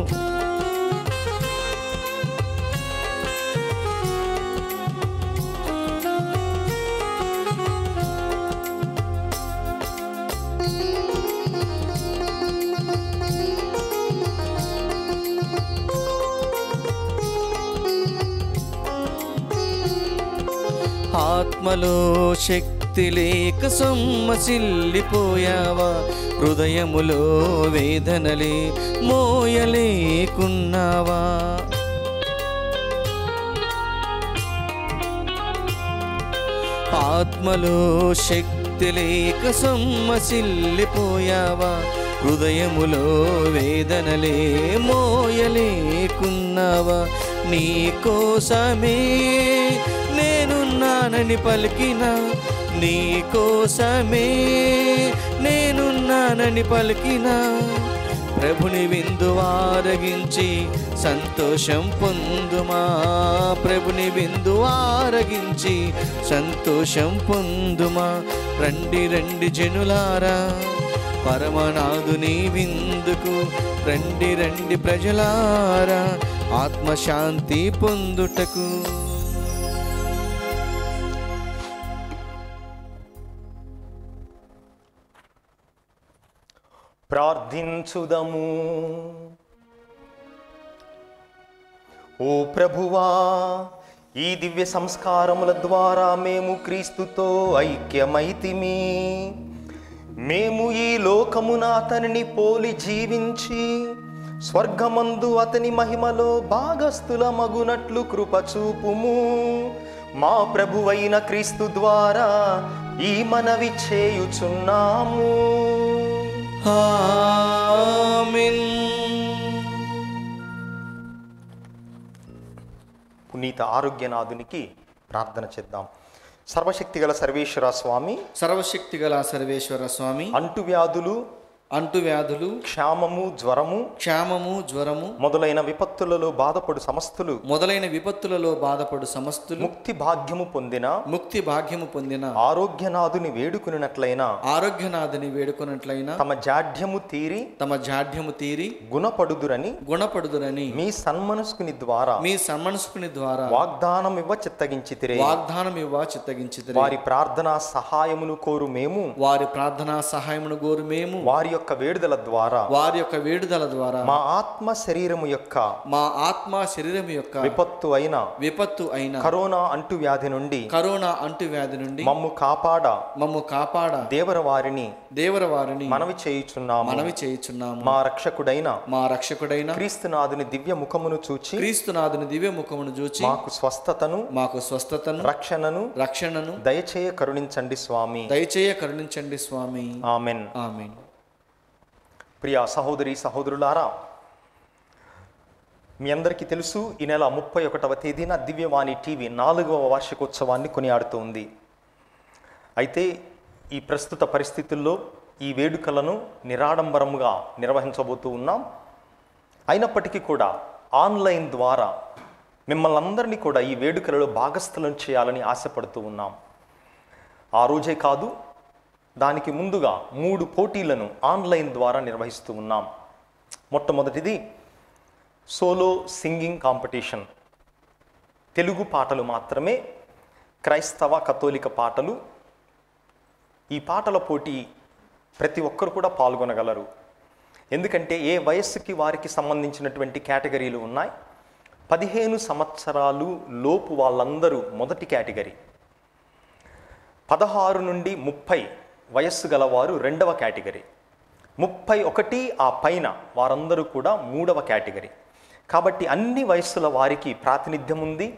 ఆత్మలో శక్తి లేక సొమ్మసిల్లిపోయావా హృదయములో వేదనలే మోయలేకున్నావా ఆత్మలో శక్తి లేక సొమ్మసిల్లిపోయావా హృదయములో వేదనలే మోయలేకున్నావా నీ కోసమే నేనున్నానని పలికిన నీ కోసమే నేనున్నానని పలికిన ప్రభుని విందు ఆరగించి సంతోషం పొందుమా ప్రభుని విందు ఆరగించి సంతోషం పొందుమా రండి రండి జనులారా పరమనాథుని విందుకు రండి రండి ప్రజలారా ఆత్మశాంతి పొందుటకు ప్రార్థించుదము ఓ ప్రభువా ఈ దివ్య సంస్కారముల ద్వారా మేము క్రీస్తుతో ఐక్యమైతిమి మేము ఈ లోకమున అతనిని పోలి జీవించి స్వర్గమందు అతని మహిమలో భాగస్థుల మగునట్లు కృపచూపుము మా ప్రభువైన క్రీస్తు ద్వారా ఈ మనవి చేయుచున్నాము ఆమేన్ పునీత ఆరోగ్యనాథునికి ప్రార్థన చేద్దాం సర్వశక్తిగల సర్వేశ్వర స్వామి సర్వశక్తిగల సర్వేశ్వర స్వామి అంటువ్యాధులు అంటువ్యాధులు క్షామము జ్వరము క్షామము జ్వరము మొదలైన విపత్తులలో బాధపడు సమస్తులు మొదలైన విపత్తులలో బాధపడు సమస్తులు ముక్తి భాగ్యము పొందిన ముక్తి భాగ్యము పొందిన ఆరోగ్యనాథుని వేడుకున్నట్లయిన ఆరోగ్యనాథుని వేడుకొనట్లయిన తమ జాఢ్యము తీరి తమ జాఢ్యము తీరి గుణపడుదురని గుణపడుదురని మీ సన్మనస్కుని ద్వారా మీ సన్మనస్కుని ద్వారా వాగ్దానం ఇవ్వ చిత్తగించితిరే వాగ్దానం ఇవ్వ చిత్తగించి వారి ప్రార్థనా సహాయమును కోరు మేము వారి ప్రార్థనా సహాయమును గోరు మేము వారి యొక్క వేడుదల ద్వారా వారి యొక్క వేడుదల ద్వారా మా ఆత్మ శరీరము యొక్క మా ఆత్మ శరీరం యొక్క విపత్తు అయిన విపత్తు అయిన కరోనా అంటువ్యాధి నుండి కరోనా అంటువ్యాధి నుండి మమ్ము కాపాడ మమ్ము కాపాడ దేవర వారిని దేవర వారిని మనవి చేయుచున్నాము మనవి చేయుచున్నాము మా రక్షకుడైన మా రక్షకుడైన క్రీస్తునాథుని దివ్య ముఖమును చూచి క్రీస్తునాథుని దివ్య ముఖమును చూచి మాకు స్వస్థతను మాకు స్వస్థతను రక్షణను రక్షణను దయచేయ కరుణించండి స్వామి దయచేయ కరుణించండి స్వామి ఆమెన్ ఆమేన్ ప్రియా సహోదరి సహోదరులారా మీ అందరికీ తెలుసు ఈ నెల ముప్పై ఒకటవ తేదీన దివ్యవాణి టీవీ నాలుగవ వార్షికోత్సవాన్ని కొనియాడుతూ ఉంది అయితే ఈ ప్రస్తుత పరిస్థితుల్లో ఈ వేడుకలను నిరాడంబరంగా నిర్వహించబోతూ ఉన్నాం అయినప్పటికీ కూడా ఆన్లైన్ ద్వారా మిమ్మల్ని అందరినీ కూడా ఈ వేడుకలలో భాగస్థలం చేయాలని ఆశపడుతూ ఉన్నాం ఆ రోజే కాదు దానికి ముందుగా మూడు పోటీలను ఆన్లైన్ ద్వారా నిర్వహిస్తూ ఉన్నాం మొట్టమొదటిది సోలో సింగింగ్ కాంపిటీషన్ తెలుగు పాటలు మాత్రమే క్రైస్తవ కథోలిక పాటలు ఈ పాటల పోటీ ప్రతి ఒక్కరు కూడా పాల్గొనగలరు ఎందుకంటే ఏ వయస్సుకి వారికి సంబంధించినటువంటి కేటగిరీలు ఉన్నాయి పదిహేను సంవత్సరాలు లోపు వాళ్ళందరూ మొదటి కేటగిరీ పదహారు నుండి ముప్పై వయస్సు గలవారు రెండవ కేటగిరీ ముప్పై ఒకటి ఆ పైన వారందరూ కూడా మూడవ కేటగిరీ కాబట్టి అన్ని వయస్సుల వారికి ప్రాతినిధ్యం ఉంది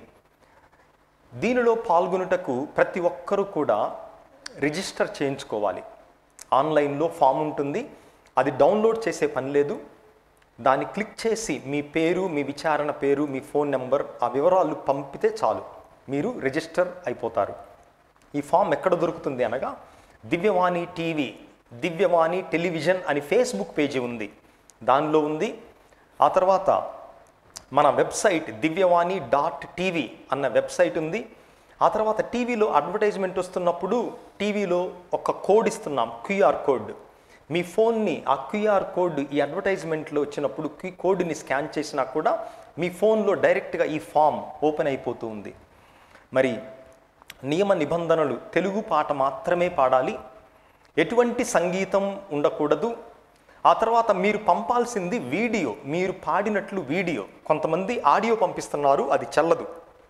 దీనిలో పాల్గొనుటకు ప్రతి ఒక్కరూ కూడా రిజిస్టర్ చేయించుకోవాలి ఆన్లైన్లో ఫామ్ ఉంటుంది అది డౌన్లోడ్ చేసే పని లేదు దాన్ని క్లిక్ చేసి మీ పేరు మీ విచారణ పేరు మీ ఫోన్ నెంబర్ ఆ వివరాలు పంపితే చాలు మీరు రిజిస్టర్ అయిపోతారు ఈ ఫామ్ ఎక్కడ దొరుకుతుంది అనగా దివ్యవాణి టీవీ దివ్యవాణి టెలివిజన్ అని ఫేస్బుక్ పేజీ ఉంది దానిలో ఉంది ఆ తర్వాత మన వెబ్సైట్ దివ్యవాణి డాట్ టీవీ అన్న వెబ్సైట్ ఉంది ఆ తర్వాత టీవీలో అడ్వర్టైజ్మెంట్ వస్తున్నప్పుడు టీవీలో ఒక కోడ్ ఇస్తున్నాం క్యూఆర్ కోడ్ మీ ఫోన్ని ఆ క్యూఆర్ కోడ్ ఈ అడ్వర్టైజ్మెంట్లో వచ్చినప్పుడు క్యూ కోడ్ని స్కాన్ చేసినా కూడా మీ ఫోన్లో డైరెక్ట్గా ఈ ఫామ్ ఓపెన్ అయిపోతూ ఉంది మరి నియమ నిబంధనలు తెలుగు పాట మాత్రమే పాడాలి ఎటువంటి సంగీతం ఉండకూడదు ఆ తర్వాత మీరు పంపాల్సింది వీడియో మీరు పాడినట్లు వీడియో కొంతమంది ఆడియో పంపిస్తున్నారు అది చెల్లదు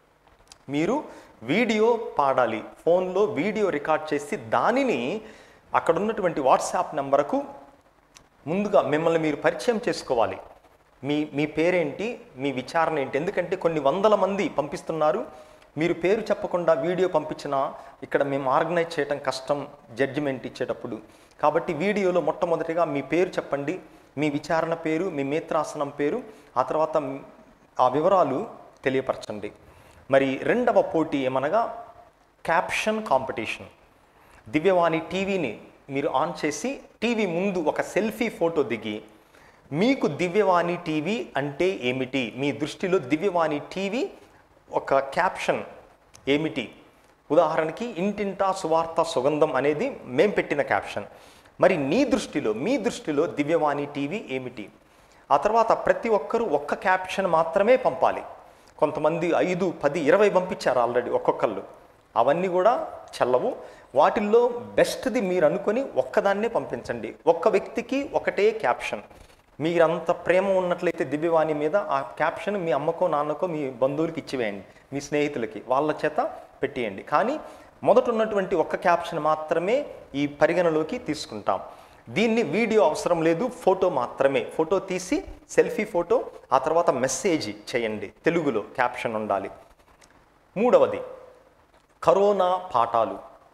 మీరు వీడియో పాడాలి ఫోన్లో వీడియో రికార్డ్ చేసి దానిని అక్కడ ఉన్నటువంటి వాట్సాప్ నెంబర్కు ముందుగా మిమ్మల్ని మీరు పరిచయం చేసుకోవాలి మీ మీ పేరేంటి మీ విచారణ ఏంటి ఎందుకంటే కొన్ని వందల మంది పంపిస్తున్నారు మీరు పేరు చెప్పకుండా వీడియో పంపించినా ఇక్కడ మేము ఆర్గనైజ్ చేయడం కష్టం జడ్జిమెంట్ ఇచ్చేటప్పుడు కాబట్టి వీడియోలో మొట్టమొదటిగా మీ పేరు చెప్పండి మీ విచారణ పేరు మీ మిత్రాసనం పేరు ఆ తర్వాత ఆ వివరాలు తెలియపరచండి మరి రెండవ పోటీ ఏమనగా క్యాప్షన్ కాంపిటీషన్ దివ్యవాణి టీవీని మీరు ఆన్ చేసి టీవీ ముందు ఒక సెల్ఫీ ఫోటో దిగి మీకు దివ్యవాణి టీవీ అంటే ఏమిటి మీ దృష్టిలో దివ్యవాణి టీవీ ఒక క్యాప్షన్ ఏమిటి ఉదాహరణకి ఇంటింటా సువార్త సుగంధం అనేది మేం పెట్టిన క్యాప్షన్ మరి నీ దృష్టిలో మీ దృష్టిలో దివ్యవాణి టీవీ ఏమిటి ఆ తర్వాత ప్రతి ఒక్కరూ ఒక్క క్యాప్షన్ మాత్రమే పంపాలి కొంతమంది ఐదు పది ఇరవై పంపించారు ఆల్రెడీ ఒక్కొక్కళ్ళు అవన్నీ కూడా చెల్లవు వాటిల్లో బెస్ట్ది మీరు అనుకొని ఒక్కదాన్నే పంపించండి ఒక్క వ్యక్తికి ఒకటే క్యాప్షన్ మీరంత ప్రేమ ఉన్నట్లయితే దివ్యవాణి మీద ఆ క్యాప్షన్ మీ అమ్మకో నాన్నకో మీ బంధువులకి ఇచ్చివేయండి మీ స్నేహితులకి వాళ్ళ చేత పెట్టేయండి కానీ మొదట ఉన్నటువంటి ఒక్క క్యాప్షన్ మాత్రమే ఈ పరిగణలోకి తీసుకుంటాం దీన్ని వీడియో అవసరం లేదు ఫోటో మాత్రమే ఫోటో తీసి సెల్ఫీ ఫోటో ఆ తర్వాత మెసేజ్ చేయండి తెలుగులో క్యాప్షన్ ఉండాలి మూడవది కరోనా పాఠాలు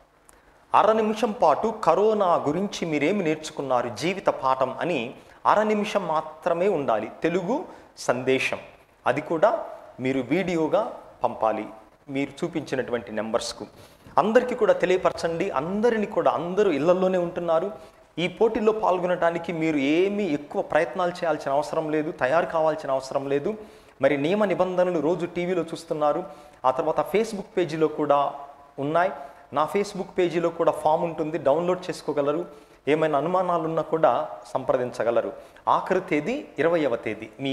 అర నిమిషం పాటు కరోనా గురించి మీరేమి నేర్చుకున్నారు జీవిత పాఠం అని అర నిమిషం మాత్రమే ఉండాలి తెలుగు సందేశం అది కూడా మీరు వీడియోగా పంపాలి మీరు చూపించినటువంటి నెంబర్స్కు అందరికీ కూడా తెలియపరచండి అందరిని కూడా అందరూ ఇళ్లలోనే ఉంటున్నారు ఈ పోటీల్లో పాల్గొనడానికి మీరు ఏమీ ఎక్కువ ప్రయత్నాలు చేయాల్సిన అవసరం లేదు తయారు కావాల్సిన అవసరం లేదు మరి నియమ నిబంధనలు రోజు టీవీలో చూస్తున్నారు ఆ తర్వాత ఫేస్బుక్ పేజీలో కూడా ఉన్నాయి నా ఫేస్బుక్ పేజీలో కూడా ఫామ్ ఉంటుంది డౌన్లోడ్ చేసుకోగలరు ఏమైనా అనుమానాలు ఉన్నా కూడా సంప్రదించగలరు ఆఖరి తేదీ ఇరవయవ తేదీ మీ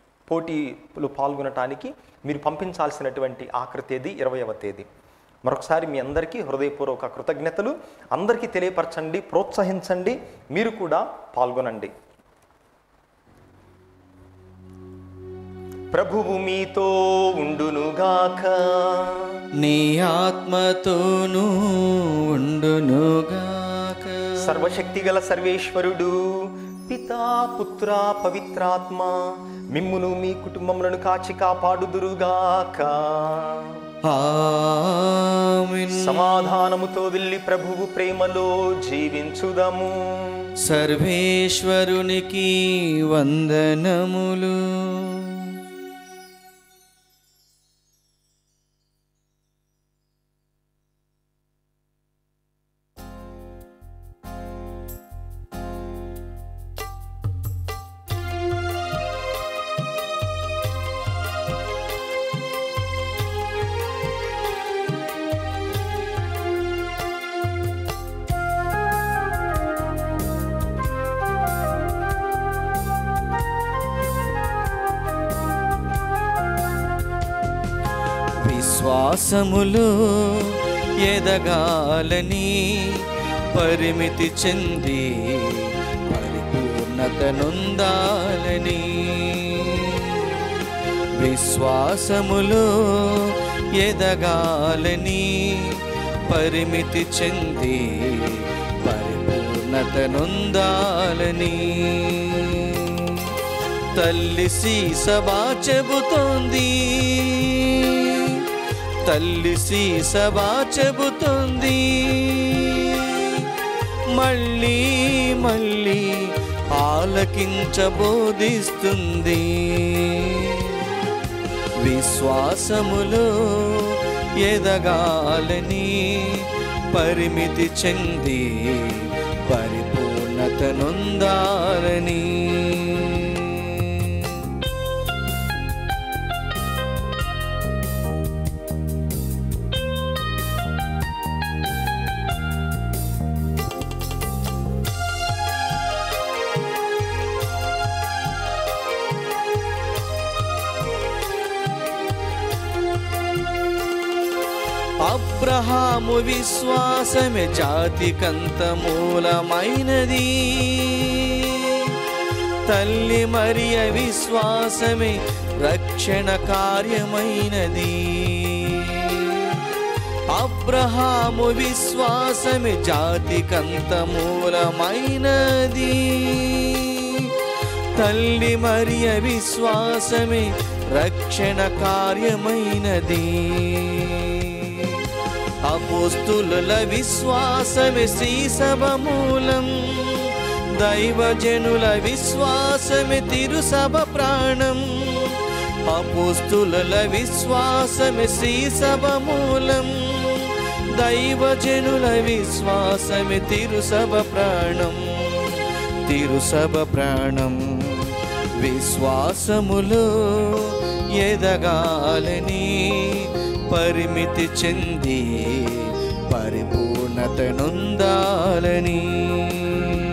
పోటీలు పాల్గొనటానికి మీరు పంపించాల్సినటువంటి ఆఖరి తేదీ ఇరవయవ తేదీ మరొకసారి మీ అందరికీ హృదయపూర్వక కృతజ్ఞతలు అందరికీ తెలియపరచండి ప్రోత్సహించండి మీరు కూడా పాల్గొనండి ప్రభువు మీతో ఉండునుగాక నీ ఆత్మతోనూ ఉండునుగాక సర్వశక్తి గల సర్వేశ్వరుడు పితా పుత్ర పవిత్రాత్మ మిమ్మును మీ కుటుంబములను కాచి కాపాడుదురుగాక ఆమేన్ సమాధానముతో వెళ్ళి ప్రభువు ప్రేమలో జీవించుదము సర్వేశ్వరునికి వందనములు విశ్వాసములో ఎదగాలని పరిమితి చెంది పరిపూర్ణత నొందాలని విశ్వాసములో ఎదగాలని పరిమితి చెంది పరిపూర్ణత నొందాలని తల్లి సీసబా చెబుతోంది తల్లి సీసబా చెబుతోంది మళ్ళీ మళ్ళీ ఆలకించబోధిస్తుంది విశ్వాసములో ఎదగాలని పరిమితి చెంది పరిపూర్ణత నొందాలని అబ్రహాము విశ్వాసమే జాతికంత మూలమైనది తల్లి మరియ విశ్వాసమే రక్షణ కార్యమైనది అబ్రహాము విశ్వాసమే జాతికంత మూలమైనది తల్లి మరియ విశ్వాసమే రక్షణ కార్యమైనది అపోస్తుల విశ్వాసమే శ్రీసభ మూలం దైవజనుల విశ్వాసమే తిరుసభ ప్రాణం అపోస్తుల విశ్వాసమే శ్రీసభ మూలం దైవజనుల విశ్వాసమే తిరుసభ ప్రాణం తిరుసభ ప్రాణం విశ్వాసములో ఎదగాలని పరిమితి చెంది పరిపూర్ణత నొందాలని